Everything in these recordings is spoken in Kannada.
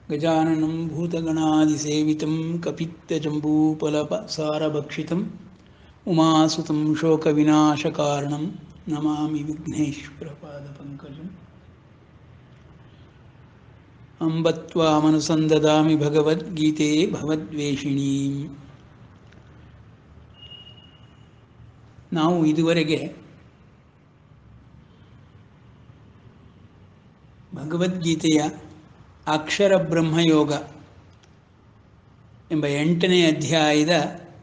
गजाननं भूतगणादिसेवितं कपित्तजम्बूफलसारभक्षितम् उमासुतं शोकविनाशकारणं नमामि विघ्नेश्वरपादपङ्कजम् अम्ब त्वामनुसन्ददामि भगवद्गीते ಭಗವದ್ವೇಷಿಣೀಂ ನಾವು ಇದುವರೆಗೆ ಭಗವದ್ಗೀತೆಯ ಅಕ್ಷರ ಬ್ರಹ್ಮಯೋಗ ಎಂಬ ಎಂಟನೇ ಅಧ್ಯಾಯದ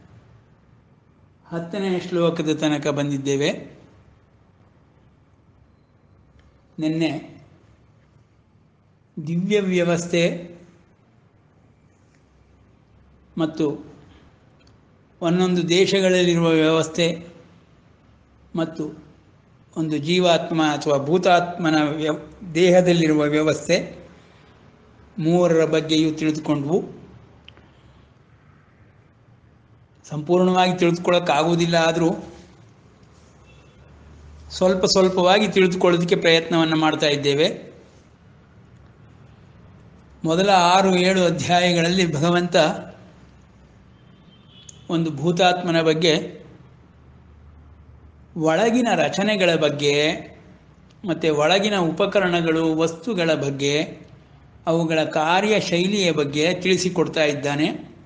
ಹತ್ತನೇ ಶ್ಲೋಕದ ತನಕ ಬಂದಿದ್ದೇವೆ ನಿನ್ನೆ ದಿವ್ಯ ವ್ಯವಸ್ಥೆ ಮತ್ತು ಒಂದೊಂದು ದೇಶಗಳಲ್ಲಿರುವ ವ್ಯವಸ್ಥೆ ಮತ್ತು ಒಂದು ಜೀವಾತ್ಮ ಅಥವಾ ಭೂತಾತ್ಮನ ವ್ಯವ ದೇಹದಲ್ಲಿರುವ ವ್ಯವಸ್ಥೆ ಮೂರರ ಬಗ್ಗೆಯೂ ತಿಳಿದುಕೊಂಡ್ವು ಸಂಪೂರ್ಣವಾಗಿ ತಿಳಿದುಕೊಳ್ಳೋಕ್ಕಾಗುವುದಿಲ್ಲ ಆದರೂ ಸ್ವಲ್ಪ ಸ್ವಲ್ಪವಾಗಿ ತಿಳಿದುಕೊಳ್ಳೋದಕ್ಕೆ ಪ್ರಯತ್ನವನ್ನು ಮಾಡ್ತಾ ಇದ್ದೇವೆ ಮೊದಲ ಆರು ಏಳು ಅಧ್ಯಾಯಗಳಲ್ಲಿ ಭಗವಂತ ಒಂದು ಭೂತಾತ್ಮನ ಬಗ್ಗೆ ಒಳಗಿನ ರಚನೆಗಳ ಬಗ್ಗೆ ಮತ್ತು ಒಳಗಿನ ಉಪಕರಣಗಳು ವಸ್ತುಗಳ ಬಗ್ಗೆ ಅವುಗಳ ಕಾರ್ಯಶೈಲಿಯ ಬಗ್ಗೆ ತಿಳಿಸಿಕೊಡ್ತಾ ಇದ್ದಾನೆ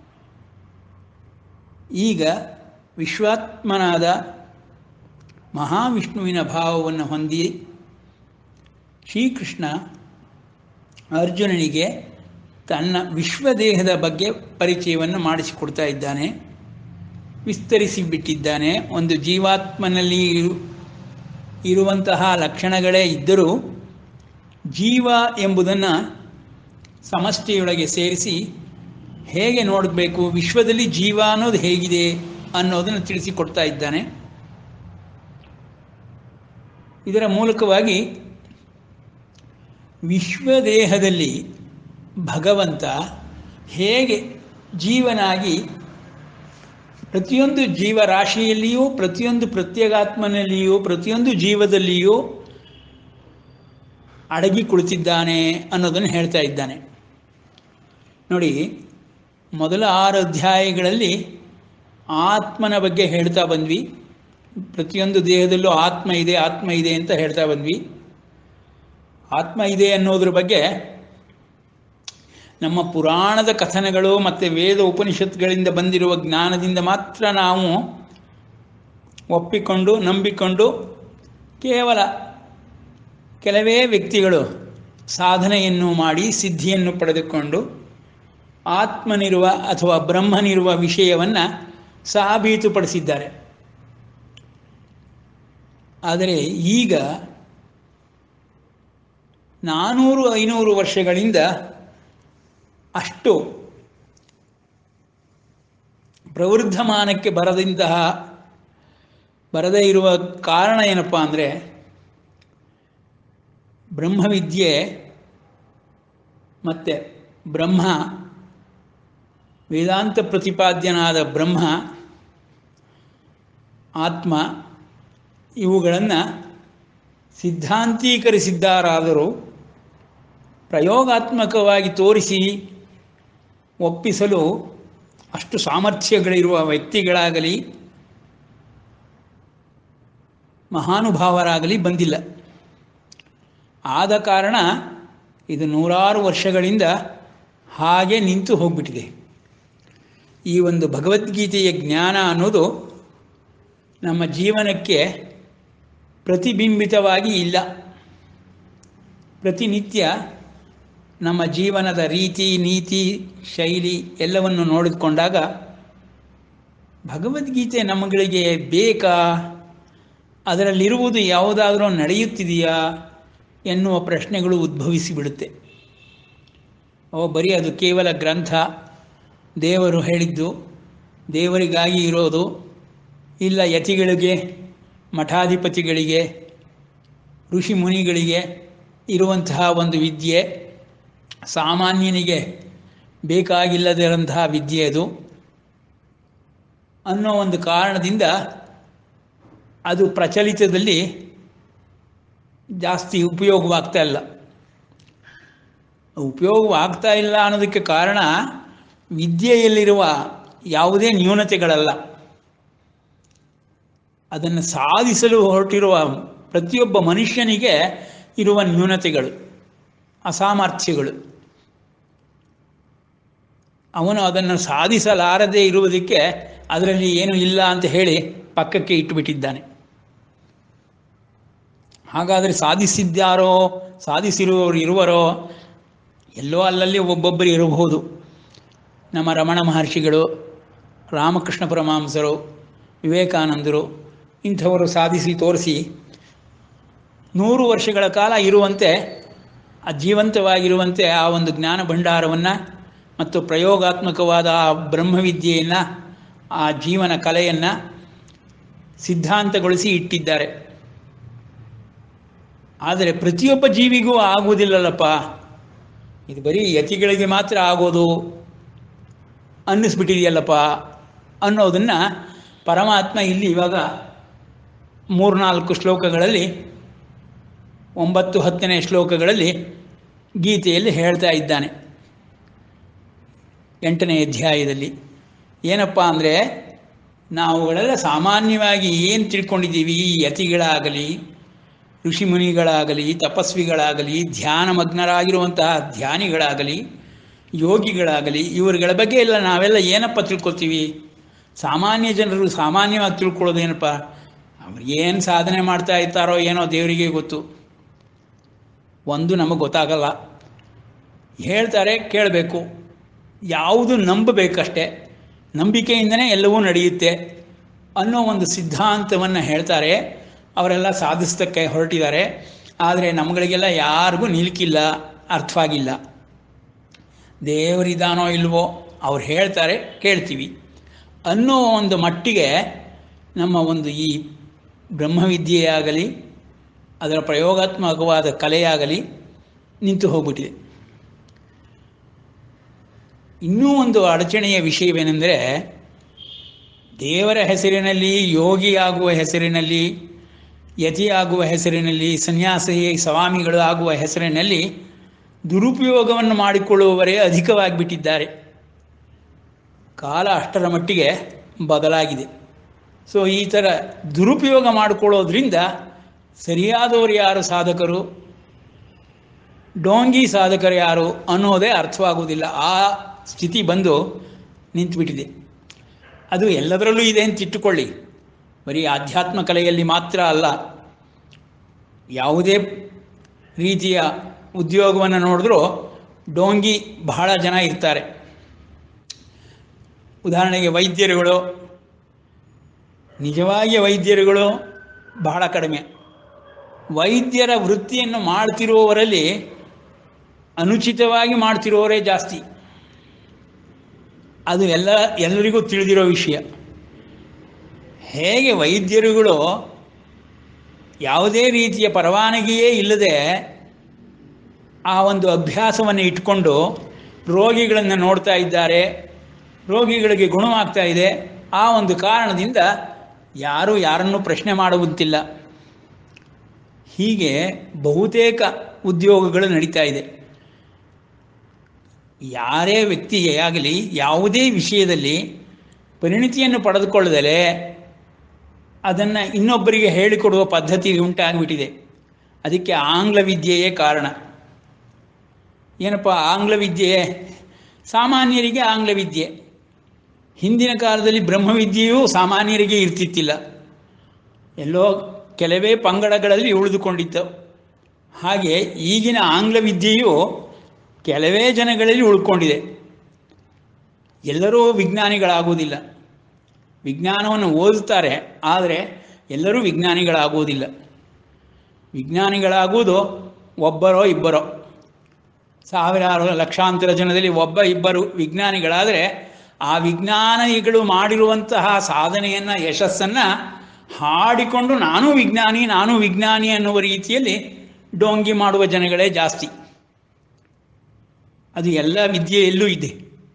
ಈಗ ವಿಶ್ವಾತ್ಮನಾದ ಮಹಾವಿಷ್ಣುವಿನ ಭಾವವನ್ನು ಹೊಂದಿ ಶ್ರೀಕೃಷ್ಣ ಅರ್ಜುನನಿಗೆ ತನ್ನ ವಿಶ್ವದೇಹದ ಬಗ್ಗೆ ಪರಿಚಯವನ್ನು ಮಾಡಿಸಿಕೊಡ್ತಾ ಇದ್ದಾನೆ ವಿಸ್ತರಿಸಿ ಬಿಟ್ಟಿದ್ದಾನೆ ಒಂದು ಜೀವಾತ್ಮನಲ್ಲಿ ಇರುವಂತಹ ಲಕ್ಷಣಗಳೇ ಇದ್ದರೂ ಜೀವ ಎಂಬುದನ್ನು ಸಮಷ್ಟಿಯೊಳಗೆ ಸೇರಿಸಿ ಹೇಗೆ ನೋಡಬೇಕು ವಿಶ್ವದಲ್ಲಿ ಜೀವ ಅನ್ನೋದು ಹೇಗಿದೆ ಅನ್ನೋದನ್ನು ತಿಳಿಸಿಕೊಡ್ತಾ ಇದ್ದಾನೆ ಇದರ ಮೂಲಕವಾಗಿ ವಿಶ್ವದೇಹದಲ್ಲಿ ಭಗವಂತ ಹೇಗೆ ಜೀವನಾಗಿ ಪ್ರತಿಯೊಂದು ಜೀವರಾಶಿಯಲ್ಲಿಯೂ ಪ್ರತಿಯೊಂದು ಪ್ರತ್ಯೇಗಾತ್ಮನಲ್ಲಿಯೂ ಪ್ರತಿಯೊಂದು ಜೀವದಲ್ಲಿಯೂ ಅಡಗಿ ಕುಳಿತಿದ್ದಾನೆ ಅನ್ನೋದನ್ನು ಹೇಳ್ತಾ ಇದ್ದಾನೆ ನೋಡಿ ಮೊದಲ ಆರು ಅಧ್ಯಾಯಗಳಲ್ಲಿ ಆತ್ಮನ ಬಗ್ಗೆ ಹೇಳ್ತಾ ಬಂದ್ವಿ ಪ್ರತಿಯೊಂದು ದೇಹದಲ್ಲೂ ಆತ್ಮ ಇದೆ ಆತ್ಮ ಇದೆ ಅಂತ ಹೇಳ್ತಾ ಬಂದ್ವಿ ಆತ್ಮ ಇದೆ ಅನ್ನೋದ್ರ ಬಗ್ಗೆ ನಮ್ಮ ಪುರಾಣದ ಕಥನಗಳು ಮತ್ತು ವೇದ ಉಪನಿಷತ್ಗಳಿಂದ ಬಂದಿರುವ ಜ್ಞಾನದಿಂದ ಮಾತ್ರ ನಾವು ಒಪ್ಪಿಕೊಂಡು ನಂಬಿಕೊಂಡು ಕೇವಲ ಕೆಲವೇ ವ್ಯಕ್ತಿಗಳು ಸಾಧನೆಯನ್ನು ಮಾಡಿ ಸಿದ್ಧಿಯನ್ನು ಪಡೆದುಕೊಂಡು ಆತ್ಮನಿರುವ ಅಥವಾ ಬ್ರಹ್ಮನಿರುವ ವಿಷಯವನ್ನು ಸಾಬೀತುಪಡಿಸಿದ್ದಾರೆ ಆದರೆ ಈಗ ನಾನೂರು ಐನೂರು ವರ್ಷಗಳಿಂದ ಅಷ್ಟು ಪ್ರವೃದ್ಧಮಾನಕ್ಕೆ ಬರದಂತಹ ಬರದೇ ಇರುವ ಕಾರಣ ಏನಪ್ಪ ಅಂದರೆ ಬ್ರಹ್ಮವಿದ್ಯೆ ಮತ್ತು ಬ್ರಹ್ಮ ವೇದಾಂತ ಪ್ರತಿಪಾದ್ಯನಾದ ಬ್ರಹ್ಮ ಆತ್ಮ ಇವುಗಳನ್ನು ಸಿದ್ಧಾಂತೀಕರಿಸಿದ್ದಾರಾದರೂ ಪ್ರಯೋಗಾತ್ಮಕವಾಗಿ ತೋರಿಸಿ ಒಪ್ಪಿಸಲು ಅಷ್ಟು ಸಾಮರ್ಥ್ಯಗಳಿರುವ ವ್ಯಕ್ತಿಗಳಾಗಲಿ ಮಹಾನುಭಾವರಾಗಲಿ ಬಂದಿಲ್ಲ ಆದ ಕಾರಣ ಇದು ನೂರಾರು ವರ್ಷಗಳಿಂದ ಹಾಗೆ ನಿಂತು ಹೋಗ್ಬಿಟ್ಟಿದೆ ಈ ಒಂದು ಭಗವದ್ಗೀತೆಯ ಜ್ಞಾನ ಅನ್ನೋದು ನಮ್ಮ ಜೀವನಕ್ಕೆ ಪ್ರತಿಬಿಂಬಿತವಾಗಿ ಇಲ್ಲ ಪ್ರತಿನಿತ್ಯ ನಮ್ಮ ಜೀವನದ ರೀತಿ ನೀತಿ ಶೈಲಿ ಎಲ್ಲವನ್ನು ನೋಡಿಕೊಂಡಾಗ ಭಗವದ್ಗೀತೆ ನಮ್ಮಗಳಿಗೆ ಬೇಕಾ ಅದರಲ್ಲಿರುವುದು ಯಾವುದಾದ್ರೂ ನಡೆಯುತ್ತಿದೆಯಾ ಎನ್ನುವ ಪ್ರಶ್ನೆಗಳು ಉದ್ಭವಿಸಿಬಿಡುತ್ತೆ ಓ ಬರೀ ಅದು ಕೇವಲ ಗ್ರಂಥ ದೇವರು ಹೇಳಿದ್ದು ದೇವರಿಗಾಗಿ ಇರೋದು ಇಲ್ಲ ಯತಿಗಳಿಗೆ ಮಠಾಧಿಪತಿಗಳಿಗೆ ಋಷಿ ಮುನಿಗಳಿಗೆ ಇರುವಂತಹ ಒಂದು ವಿದ್ಯೆ ಸಾಮಾನ್ಯನಿಗೆ ಬೇಕಾಗಿಲ್ಲದಿರಂತಹ ವಿದ್ಯೆ ಅದು ಅನ್ನೋ ಒಂದು ಕಾರಣದಿಂದ ಅದು ಪ್ರಚಲಿತದಲ್ಲಿ ಜಾಸ್ತಿ ಉಪಯೋಗವಾಗ್ತಾ ಇಲ್ಲ ಉಪಯೋಗವಾಗ್ತಾ ಇಲ್ಲ ಅನ್ನೋದಕ್ಕೆ ಕಾರಣ ವಿದ್ಯೆಯಲ್ಲಿರುವ ಯಾವುದೇ ನ್ಯೂನತೆಗಳಲ್ಲ ಅದನ್ನು ಸಾಧಿಸಲು ಹೊರಟಿರುವ ಪ್ರತಿಯೊಬ್ಬ ಮನುಷ್ಯನಿಗೆ ಇರುವ ನ್ಯೂನತೆಗಳು ಅಸಾಮರ್ಥ್ಯಗಳು ಅವನು ಅದನ್ನು ಸಾಧಿಸಲಾರದೇ ಇರುವುದಕ್ಕೆ ಅದರಲ್ಲಿ ಏನು ಇಲ್ಲ ಅಂತ ಹೇಳಿ ಪಕ್ಕಕ್ಕೆ ಇಟ್ಟುಬಿಟ್ಟಿದ್ದಾನೆ ಹಾಗಾದರೆ ಸಾಧಿಸಿದ್ದಾರೋ ಸಾಧಿಸಿರುವವರು ಇರುವರೋ ಎಲ್ಲೋ ಅಲ್ಲಲ್ಲಿ ಒಬ್ಬೊಬ್ಬರು ಇರಬಹುದು ನಮ್ಮ ರಮಣ ಮಹರ್ಷಿಗಳು ರಾಮಕೃಷ್ಣ ಪರಮಹಂಸರು ವಿವೇಕಾನಂದರು ಇಂಥವರು ಸಾಧಿಸಿ ತೋರಿಸಿ ನೂರು ವರ್ಷಗಳ ಕಾಲ ಇರುವಂತೆ ಆ ಜೀವಂತವಾಗಿರುವಂತೆ ಆ ಒಂದು ಜ್ಞಾನ ಭಂಡಾರವನ್ನು ಮತ್ತು ಪ್ರಯೋಗಾತ್ಮಕವಾದ ಆ ಬ್ರಹ್ಮವಿದ್ಯೆಯನ್ನು ಆ ಜೀವನ ಕಲೆಯನ್ನು ಸಿದ್ಧಾಂತಗೊಳಿಸಿ ಇಟ್ಟಿದ್ದಾರೆ ಆದರೆ ಪ್ರತಿಯೊಬ್ಬ ಜೀವಿಗೂ ಆಗುವುದಿಲ್ಲಲ್ಲಪ್ಪ ಇದು ಬರೀ ಯತಿಗಳಿಗೆ ಮಾತ್ರ ಆಗೋದು ಅನ್ನಿಸ್ಬಿಟ್ಟಿದೆಯಲ್ಲಪ್ಪ ಅನ್ನೋದನ್ನು ಪರಮಾತ್ಮ ಇಲ್ಲಿ ಇವಾಗ ಮೂರ್ನಾಲ್ಕು ಶ್ಲೋಕಗಳಲ್ಲಿ ಒಂಬತ್ತು ಹತ್ತನೇ ಶ್ಲೋಕಗಳಲ್ಲಿ ಗೀತೆಯಲ್ಲಿ ಹೇಳ್ತಾ ಇದ್ದಾನೆ ಎಂಟನೇ ಅಧ್ಯಾಯದಲ್ಲಿ ಏನಪ್ಪ ಅಂದರೆ ನಾವುಗಳೆಲ್ಲ ಸಾಮಾನ್ಯವಾಗಿ ಏನು ತಿಳ್ಕೊಂಡಿದ್ದೀವಿ ಈ ಯತಿಗಳಾಗಲಿ ಋಷಿಮುನಿಗಳಾಗಲಿ ತಪಸ್ವಿಗಳಾಗಲಿ ಧ್ಯಾನ ಮಗ್ನರಾಗಿರುವಂತಹ ಧ್ಯಾನಿಗಳಾಗಲಿ ಯೋಗಿಗಳಾಗಲಿ ಇವರುಗಳ ಬಗ್ಗೆ ಎಲ್ಲ ನಾವೆಲ್ಲ ಏನಪ್ಪ ತಿಳ್ಕೊತೀವಿ ಸಾಮಾನ್ಯ ಜನರು ಸಾಮಾನ್ಯವಾಗಿ ತಿಳ್ಕೊಳ್ಳೋದೇನಪ್ಪ ಅವ್ರು ಏನು ಸಾಧನೆ ಮಾಡ್ತಾ ಇರ್ತಾರೋ ಏನೋ ದೇವರಿಗೆ ಗೊತ್ತು ಒಂದು ನಮಗೆ ಗೊತ್ತಾಗಲ್ಲ ಹೇಳ್ತಾರೆ ಕೇಳಬೇಕು ಯಾವುದು ನಂಬಬೇಕಷ್ಟೆ ನಂಬಿಕೆಯಿಂದನೇ ಎಲ್ಲವೂ ನಡೆಯುತ್ತೆ ಅನ್ನೋ ಒಂದು ಸಿದ್ಧಾಂತವನ್ನು ಹೇಳ್ತಾರೆ ಅವರೆಲ್ಲ ಸಾಧಿಸ್ತಕ್ಕೆ ಹೊರಟಿದ್ದಾರೆ ಆದರೆ ನಮ್ಗಳಿಗೆಲ್ಲ ಯಾರಿಗೂ ನಿಲ್ಕಿಲ್ಲ ಅರ್ಥವಾಗಿಲ್ಲ ದೇವರಿದಾನೋ ಇಲ್ವೋ ಅವ್ರು ಹೇಳ್ತಾರೆ ಕೇಳ್ತೀವಿ ಅನ್ನೋ ಒಂದು ಮಟ್ಟಿಗೆ ನಮ್ಮ ಒಂದು ಈ ಬ್ರಹ್ಮವಿದ್ಯೆಯಾಗಲಿ ಅದರ ಪ್ರಯೋಗಾತ್ಮಕವಾದ ಕಲೆಯಾಗಲಿ ನಿಂತು ಹೋಗ್ಬಿಟ್ಟಿದೆ ಇನ್ನೂ ಒಂದು ಅಡಚಣೆಯ ವಿಷಯವೇನೆಂದರೆ ದೇವರ ಹೆಸರಿನಲ್ಲಿ ಯೋಗಿಯಾಗುವ ಹೆಸರಿನಲ್ಲಿ ಯತಿಯಾಗುವ ಹೆಸರಿನಲ್ಲಿ ಸನ್ಯಾಸಿ ಸ್ವಾಮಿಗಳು ಆಗುವ ಹೆಸರಿನಲ್ಲಿ ದುರುಪಯೋಗವನ್ನು ಮಾಡಿಕೊಳ್ಳುವವರೇ ಅಧಿಕವಾಗಿಬಿಟ್ಟಿದ್ದಾರೆ ಕಾಲ ಅಷ್ಟರ ಮಟ್ಟಿಗೆ ಬದಲಾಗಿದೆ ಸೊ ಈ ಥರ ದುರುಪಯೋಗ ಮಾಡಿಕೊಳ್ಳೋದ್ರಿಂದ ಸರಿಯಾದವರು ಯಾರು ಸಾಧಕರು ಡೋಂಗಿ ಸಾಧಕರು ಯಾರು ಅನ್ನೋದೇ ಅರ್ಥವಾಗುವುದಿಲ್ಲ ಆ ಸ್ಥಿತಿ ಬಂದು ನಿಂತುಬಿಟ್ಟಿದೆ ಅದು ಎಲ್ಲದರಲ್ಲೂ ಇದೆ ಅಂತ ಇಟ್ಟುಕೊಳ್ಳಿ ಬರೀ ಆಧ್ಯಾತ್ಮ ಕಲೆಯಲ್ಲಿ ಮಾತ್ರ ಅಲ್ಲ ಯಾವುದೇ ರೀತಿಯ ಉದ್ಯೋಗವನ್ನು ನೋಡಿದ್ರೂ ಡೋಂಗಿ ಬಹಳ ಜನ ಇರ್ತಾರೆ ಉದಾಹರಣೆಗೆ ವೈದ್ಯರುಗಳು ನಿಜವಾಗಿ ವೈದ್ಯರುಗಳು ಬಹಳ ಕಡಿಮೆ ವೈದ್ಯರ ವೃತ್ತಿಯನ್ನು ಮಾಡ್ತಿರುವವರಲ್ಲಿ ಅನುಚಿತವಾಗಿ ಮಾಡ್ತಿರೋರೇ ಜಾಸ್ತಿ ಅದು ಎಲ್ಲ ಎಲ್ಲರಿಗೂ ತಿಳಿದಿರೋ ವಿಷಯ ಹೇಗೆ ವೈದ್ಯರುಗಳು ಯಾವುದೇ ರೀತಿಯ ಪರವಾನಗಿಯೇ ಇಲ್ಲದೆ ಆ ಒಂದು ಅಭ್ಯಾಸವನ್ನು ಇಟ್ಕೊಂಡು ರೋಗಿಗಳನ್ನು ನೋಡ್ತಾ ಇದ್ದಾರೆ ರೋಗಿಗಳಿಗೆ ಗುಣವಾಗ್ತಾ ಇದೆ ಆ ಒಂದು ಕಾರಣದಿಂದ ಯಾರೂ ಯಾರನ್ನು ಪ್ರಶ್ನೆ ಮಾಡುವಂತಿಲ್ಲ ಹೀಗೆ ಬಹುತೇಕ ಉದ್ಯೋಗಗಳು ನಡೀತಾ ಇದೆ ಯಾರೇ ವ್ಯಕ್ತಿಗೆ ಆಗಲಿ ಯಾವುದೇ ವಿಷಯದಲ್ಲಿ ಪರಿಣಿತಿಯನ್ನು ಪಡೆದುಕೊಳ್ಳದಲೇ ಅದನ್ನು ಇನ್ನೊಬ್ಬರಿಗೆ ಹೇಳಿಕೊಡುವ ಪದ್ಧತಿ ಉಂಟಾಗಿಬಿಟ್ಟಿದೆ ಅದಕ್ಕೆ ಆಂಗ್ಲ ವಿದ್ಯೆಯೇ ಕಾರಣ ಏನಪ್ಪ ಆಂಗ್ಲ ವಿದ್ಯೆ ಸಾಮಾನ್ಯರಿಗೆ ಆಂಗ್ಲ ವಿದ್ಯೆ ಹಿಂದಿನ ಕಾಲದಲ್ಲಿ ಬ್ರಹ್ಮವಿದ್ಯೆಯೂ ಸಾಮಾನ್ಯರಿಗೆ ಇರ್ತಿತ್ತಿಲ್ಲ ಎಲ್ಲೋ ಕೆಲವೇ ಪಂಗಡಗಳಲ್ಲಿ ಉಳಿದುಕೊಂಡಿತ್ತು ಹಾಗೆ ಈಗಿನ ಆಂಗ್ಲ ವಿದ್ಯೆಯು ಕೆಲವೇ ಜನಗಳಲ್ಲಿ ಉಳ್ಕೊಂಡಿದೆ ಎಲ್ಲರೂ ವಿಜ್ಞಾನಿಗಳಾಗುವುದಿಲ್ಲ ವಿಜ್ಞಾನವನ್ನು ಓದುತ್ತಾರೆ ಆದರೆ ಎಲ್ಲರೂ ವಿಜ್ಞಾನಿಗಳಾಗುವುದಿಲ್ಲ ವಿಜ್ಞಾನಿಗಳಾಗುವುದು ಒಬ್ಬರೋ ಇಬ್ಬರೋ ಸಾವಿರಾರು ಲಕ್ಷಾಂತರ ಜನದಲ್ಲಿ ಒಬ್ಬ ಇಬ್ಬರು ವಿಜ್ಞಾನಿಗಳಾದರೆ ಆ ವಿಜ್ಞಾನಿಗಳು ಮಾಡಿರುವಂತಹ ಸಾಧನೆಯನ್ನು ಯಶಸ್ಸನ್ನು ಹಾಡಿಕೊಂಡು ನಾನು ವಿಜ್ಞಾನಿ ನಾನು ವಿಜ್ಞಾನಿ ಅನ್ನುವ ರೀತಿಯಲ್ಲಿ ಡೋಂಗಿ ಮಾಡುವ ಜನಗಳೇ ಜಾಸ್ತಿ ಅದು ಎಲ್ಲ ವಿದ್ಯೆಯಲ್ಲೂ ಇದೆ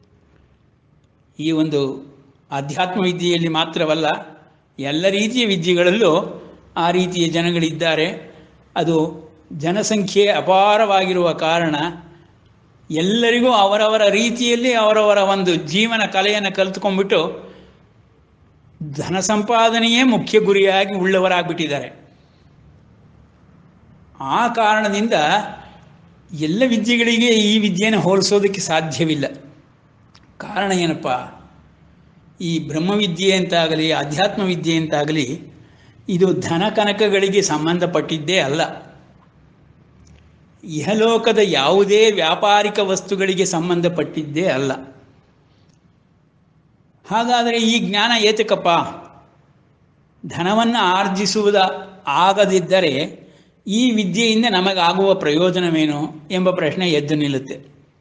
ಈ ಒಂದು ಆಧ್ಯಾತ್ಮ ವಿದ್ಯೆಯಲ್ಲಿ ಮಾತ್ರವಲ್ಲ ಎಲ್ಲ ರೀತಿಯ ವಿದ್ಯೆಗಳಲ್ಲೂ ಆ ರೀತಿಯ ಜನಗಳಿದ್ದಾರೆ ಅದು ಜನಸಂಖ್ಯೆ ಅಪಾರವಾಗಿರುವ ಕಾರಣ ಎಲ್ಲರಿಗೂ ಅವರವರ ರೀತಿಯಲ್ಲಿ ಅವರವರ ಒಂದು ಜೀವನ ಕಲೆಯನ್ನು ಕಲಿತ್ಕೊಂಡ್ಬಿಟ್ಟು ಧನ ಸಂಪಾದನೆಯೇ ಮುಖ್ಯ ಗುರಿಯಾಗಿ ಉಳ್ಳವರಾಗ್ಬಿಟ್ಟಿದ್ದಾರೆ ಆ ಕಾರಣದಿಂದ ಎಲ್ಲ ವಿದ್ಯೆಗಳಿಗೆ ಈ ವಿದ್ಯೆಯನ್ನು ಹೋಲಿಸೋದಕ್ಕೆ ಸಾಧ್ಯವಿಲ್ಲ ಕಾರಣ ಏನಪ್ಪ ಈ ಬ್ರಹ್ಮವಿದ್ಯೆ ಅಂತಾಗಲಿ ಅಧ್ಯಾತ್ಮ ವಿದ್ಯೆ ಅಂತಾಗಲಿ ಇದು ಧನ ಕನಕಗಳಿಗೆ ಸಂಬಂಧಪಟ್ಟಿದ್ದೇ ಅಲ್ಲ ಇಹಲೋಕದ ಯಾವುದೇ ವ್ಯಾಪಾರಿಕ ವಸ್ತುಗಳಿಗೆ ಸಂಬಂಧಪಟ್ಟಿದ್ದೇ ಅಲ್ಲ ಹಾಗಾದರೆ ಈ ಜ್ಞಾನ ಏತಕಪ್ಪ ಧನವನ್ನು ಆರ್ಜಿಸುವುದ ಆಗದಿದ್ದರೆ ಈ ವಿದ್ಯೆಯಿಂದ ನಮಗಾಗುವ ಪ್ರಯೋಜನವೇನು ಎಂಬ ಪ್ರಶ್ನೆ ಎದ್ದು ನಿಲ್ಲುತ್ತೆ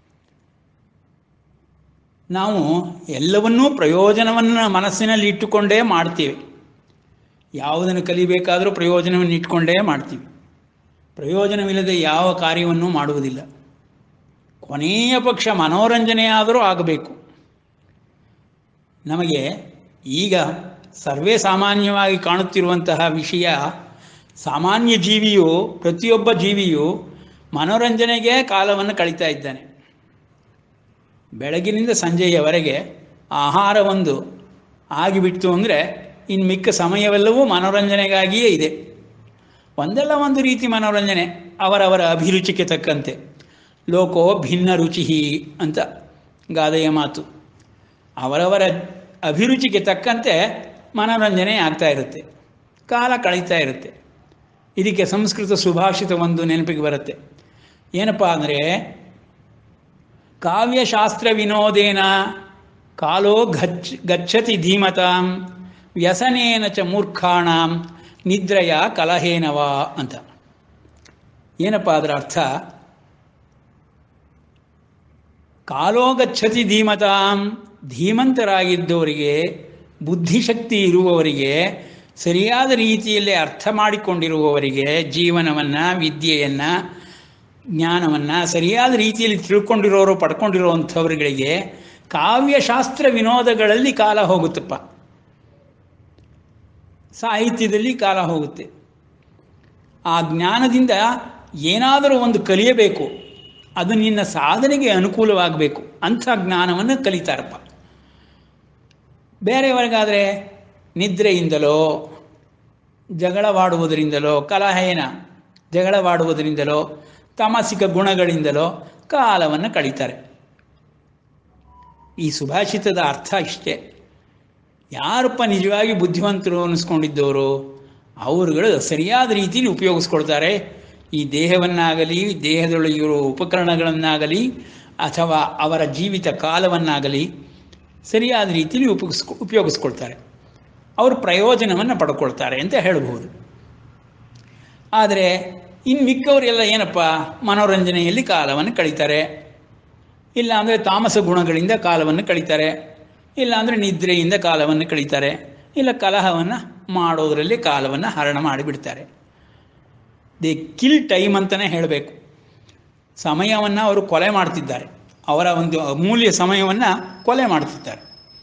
ನಾವು ಎಲ್ಲವನ್ನೂ ಪ್ರಯೋಜನವನ್ನು ಮನಸ್ಸಿನಲ್ಲಿ ಇಟ್ಟುಕೊಂಡೇ ಮಾಡ್ತೀವಿ ಯಾವುದನ್ನು ಕಲಿಬೇಕಾದರೂ ಪ್ರಯೋಜನವನ್ನು ಇಟ್ಕೊಂಡೇ ಮಾಡ್ತೀವಿ ಪ್ರಯೋಜನವಿಲ್ಲದೆ ಯಾವ ಕಾರ್ಯವನ್ನು ಮಾಡುವುದಿಲ್ಲ ಕೊನೆಯ ಪಕ್ಷ ಮನೋರಂಜನೆಯಾದರೂ ಆಗಬೇಕು ನಮಗೆ ಈಗ ಸರ್ವೇ ಸಾಮಾನ್ಯವಾಗಿ ಕಾಣುತ್ತಿರುವಂತಹ ವಿಷಯ ಸಾಮಾನ್ಯ ಜೀವಿಯು ಪ್ರತಿಯೊಬ್ಬ ಜೀವಿಯು ಮನೋರಂಜನೆಗೆ ಕಾಲವನ್ನು ಕಳೀತಾ ಇದ್ದಾನೆ ಬೆಳಗಿನಿಂದ ಸಂಜೆಯವರೆಗೆ ಆಹಾರ ಒಂದು ಆಗಿಬಿಡ್ತು ಅಂದರೆ ಇನ್ನು ಮಿಕ್ಕ ಸಮಯವೆಲ್ಲವೂ ಮನೋರಂಜನೆಗಾಗಿಯೇ ಇದೆ ಒಂದಲ್ಲ ಒಂದು ರೀತಿ ಮನೋರಂಜನೆ ಅವರವರ ಅಭಿರುಚಿಗೆ ತಕ್ಕಂತೆ ಲೋಕೋ ಭಿನ್ನ ರುಚಿ ಅಂತ ಗಾದೆಯ ಮಾತು ಅವರವರ ಅಭಿರುಚಿಗೆ ತಕ್ಕಂತೆ ಮನೋರಂಜನೆ ಆಗ್ತಾ ಇರುತ್ತೆ ಕಾಲ ಕಳೀತಾ ಇರುತ್ತೆ ಇದಕ್ಕೆ ಸಂಸ್ಕೃತ ಸುಭಾಷಿತ ಒಂದು ನೆನಪಿಗೆ ಬರುತ್ತೆ ಏನಪ್ಪ ಅಂದರೆ ಕಾವ್ಯಶಾಸ್ತ್ರ ವಿನೋದೇನ ಕಾಲೋ ಗಚ್ ಗಚ್ಚತಿ ಧೀಮತಾಂ ವ್ಯಸನೇನ ಚ ಮೂರ್ಖಾಣಾಂ ನಿದ್ರೆಯ ಕಲಹೇನವಾ ಅಂತ ಏನಪ್ಪ ಅದರ ಅರ್ಥ ಕಾಲೋ ಗಚ್ಚತಿ ಧೀಮತಾಂ ಧೀಮಂತರಾಗಿದ್ದವರಿಗೆ ಬುದ್ಧಿಶಕ್ತಿ ಇರುವವರಿಗೆ ಸರಿಯಾದ ರೀತಿಯಲ್ಲಿ ಅರ್ಥ ಮಾಡಿಕೊಂಡಿರುವವರಿಗೆ ಜೀವನವನ್ನು ವಿದ್ಯೆಯನ್ನು ಜ್ಞಾನವನ್ನು ಸರಿಯಾದ ರೀತಿಯಲ್ಲಿ ತಿಳ್ಕೊಂಡಿರೋರು ಪಡ್ಕೊಂಡಿರೋವಂಥವ್ರುಗಳಿಗೆ ಕಾವ್ಯಶಾಸ್ತ್ರ ವಿನೋದಗಳಲ್ಲಿ ಕಾಲ ಹೋಗುತ್ತಪ್ಪ ಸಾಹಿತ್ಯದಲ್ಲಿ ಕಾಲ ಹೋಗುತ್ತೆ ಆ ಜ್ಞಾನದಿಂದ ಏನಾದರೂ ಒಂದು ಕಲಿಯಬೇಕು ಅದು ನಿನ್ನ ಸಾಧನೆಗೆ ಅನುಕೂಲವಾಗಬೇಕು ಅಂಥ ಜ್ಞಾನವನ್ನು ಕಲಿತಾರಪ್ಪ ಬೇರೆಯವರಿಗಾದರೆ ನಿದ್ರೆಯಿಂದಲೋ ಜಗಳವಾಡುವುದರಿಂದಲೋ ಕಲಹೇನ ಜಗಳವಾಡುವುದರಿಂದಲೋ ತಾಮಸಿಕ ಗುಣಗಳಿಂದಲೋ ಕಾಲವನ್ನು ಕಳೀತಾರೆ ಈ ಸುಭಾಷಿತದ ಅರ್ಥ ಇಷ್ಟೇ ಯಾರಪ್ಪ ನಿಜವಾಗಿ ಬುದ್ಧಿವಂತರು ಅನ್ನಿಸ್ಕೊಂಡಿದ್ದವರು ಅವರುಗಳು ಸರಿಯಾದ ರೀತಿಯಲ್ಲಿ ಉಪಯೋಗಿಸ್ಕೊಳ್ತಾರೆ ಈ ದೇಹವನ್ನಾಗಲಿ ದೇಹದೊಳಗಿರೋ ಉಪಕರಣಗಳನ್ನಾಗಲಿ ಅಥವಾ ಅವರ ಜೀವಿತ ಕಾಲವನ್ನಾಗಲಿ ಸರಿಯಾದ ರೀತಿಯಲ್ಲಿ ಉಪಯೋಗಿಸ್ಕೊ ಉಪಯೋಗಿಸ್ಕೊಳ್ತಾರೆ ಅವರು ಪ್ರಯೋಜನವನ್ನು ಪಡ್ಕೊಳ್ತಾರೆ ಅಂತ ಹೇಳಬಹುದು ಆದರೆ ಇನ್ನು ಮಿಕ್ಕವರೆಲ್ಲ ಏನಪ್ಪ ಮನೋರಂಜನೆಯಲ್ಲಿ ಕಾಲವನ್ನು ಕಳೀತಾರೆ ಇಲ್ಲ ಅಂದರೆ ತಾಮಸ ಗುಣಗಳಿಂದ ಕಾಲವನ್ನು ಕಳೀತಾರೆ ಇಲ್ಲ ಅಂದರೆ ನಿದ್ರೆಯಿಂದ ಕಾಲವನ್ನು ಕಳೀತಾರೆ ಇಲ್ಲ ಕಲಹವನ್ನು ಮಾಡೋದರಲ್ಲಿ ಕಾಲವನ್ನು ಹರಣ ಮಾಡಿಬಿಡ್ತಾರೆ ದೇ ಕಿಲ್ ಟೈಮ್ ಅಂತಲೇ ಹೇಳಬೇಕು ಸಮಯವನ್ನು ಅವರು ಕೊಲೆ ಮಾಡ್ತಿದ್ದಾರೆ ಅವರ ಒಂದು ಅಮೂಲ್ಯ ಸಮಯವನ್ನು ಕೊಲೆ ಮಾಡ್ತಿದ್ದಾರೆ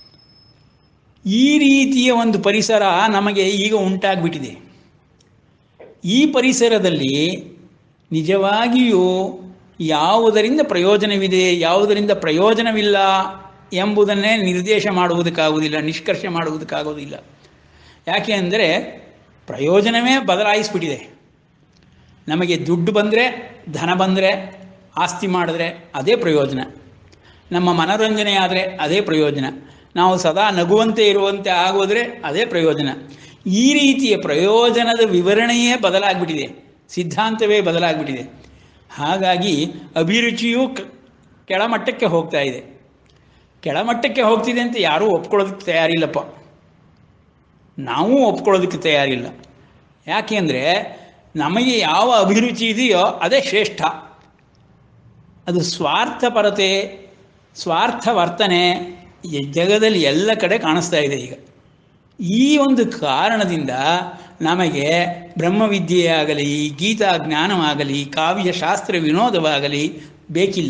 ಈ ರೀತಿಯ ಒಂದು ಪರಿಸರ ನಮಗೆ ಈಗ ಉಂಟಾಗ್ಬಿಟ್ಟಿದೆ ಈ ಪರಿಸರದಲ್ಲಿ ನಿಜವಾಗಿಯೂ ಯಾವುದರಿಂದ ಪ್ರಯೋಜನವಿದೆ ಯಾವುದರಿಂದ ಪ್ರಯೋಜನವಿಲ್ಲ ಎಂಬುದನ್ನೇ ನಿರ್ದೇಶ ಮಾಡುವುದಕ್ಕಾಗುವುದಿಲ್ಲ ನಿಷ್ಕರ್ಷ ಮಾಡುವುದಕ್ಕಾಗೋದಿಲ್ಲ ಯಾಕೆ ಅಂದರೆ ಪ್ರಯೋಜನವೇ ಬದಲಾಯಿಸ್ಬಿಟ್ಟಿದೆ ನಮಗೆ ದುಡ್ಡು ಬಂದರೆ ಧನ ಬಂದರೆ ಆಸ್ತಿ ಮಾಡಿದ್ರೆ ಅದೇ ಪ್ರಯೋಜನ ನಮ್ಮ ಮನೋರಂಜನೆ ಆದರೆ ಅದೇ ಪ್ರಯೋಜನ ನಾವು ಸದಾ ನಗುವಂತೆ ಇರುವಂತೆ ಆಗೋದ್ರೆ ಅದೇ ಪ್ರಯೋಜನ ಈ ರೀತಿಯ ಪ್ರಯೋಜನದ ವಿವರಣೆಯೇ ಬದಲಾಗ್ಬಿಟ್ಟಿದೆ ಸಿದ್ಧಾಂತವೇ ಬದಲಾಗ್ಬಿಟ್ಟಿದೆ ಹಾಗಾಗಿ ಅಭಿರುಚಿಯೂ ಕೆಳಮಟ್ಟಕ್ಕೆ ಹೋಗ್ತಾ ಇದೆ ಕೆಳಮಟ್ಟಕ್ಕೆ ಹೋಗ್ತಿದೆ ಅಂತ ಯಾರೂ ಒಪ್ಕೊಳ್ಳೋದಕ್ಕೆ ತಯಾರಿಲ್ಲಪ್ಪ ನಾವು ಒಪ್ಕೊಳ್ಳೋದಕ್ಕೆ ತಯಾರಿಲ್ಲ ಯಾಕೆಂದರೆ ನಮಗೆ ಯಾವ ಅಭಿರುಚಿ ಇದೆಯೋ ಅದೇ ಶ್ರೇಷ್ಠ ಅದು ಸ್ವಾರ್ಥಪರತೆ ಸ್ವಾರ್ಥ ವರ್ತನೆ ಈ ಜಗದಲ್ಲಿ ಎಲ್ಲ ಕಡೆ ಕಾಣಿಸ್ತಾ ಇದೆ ಈಗ ಈ ಒಂದು ಕಾರಣದಿಂದ ನಮಗೆ ಬ್ರಹ್ಮವಿದ್ಯೆಯಾಗಲಿ ಗೀತಾ ಜ್ಞಾನವಾಗಲಿ ಕಾವ್ಯಶಾಸ್ತ್ರ ವಿನೋದವಾಗಲಿ ಬೇಕಿಲ್ಲ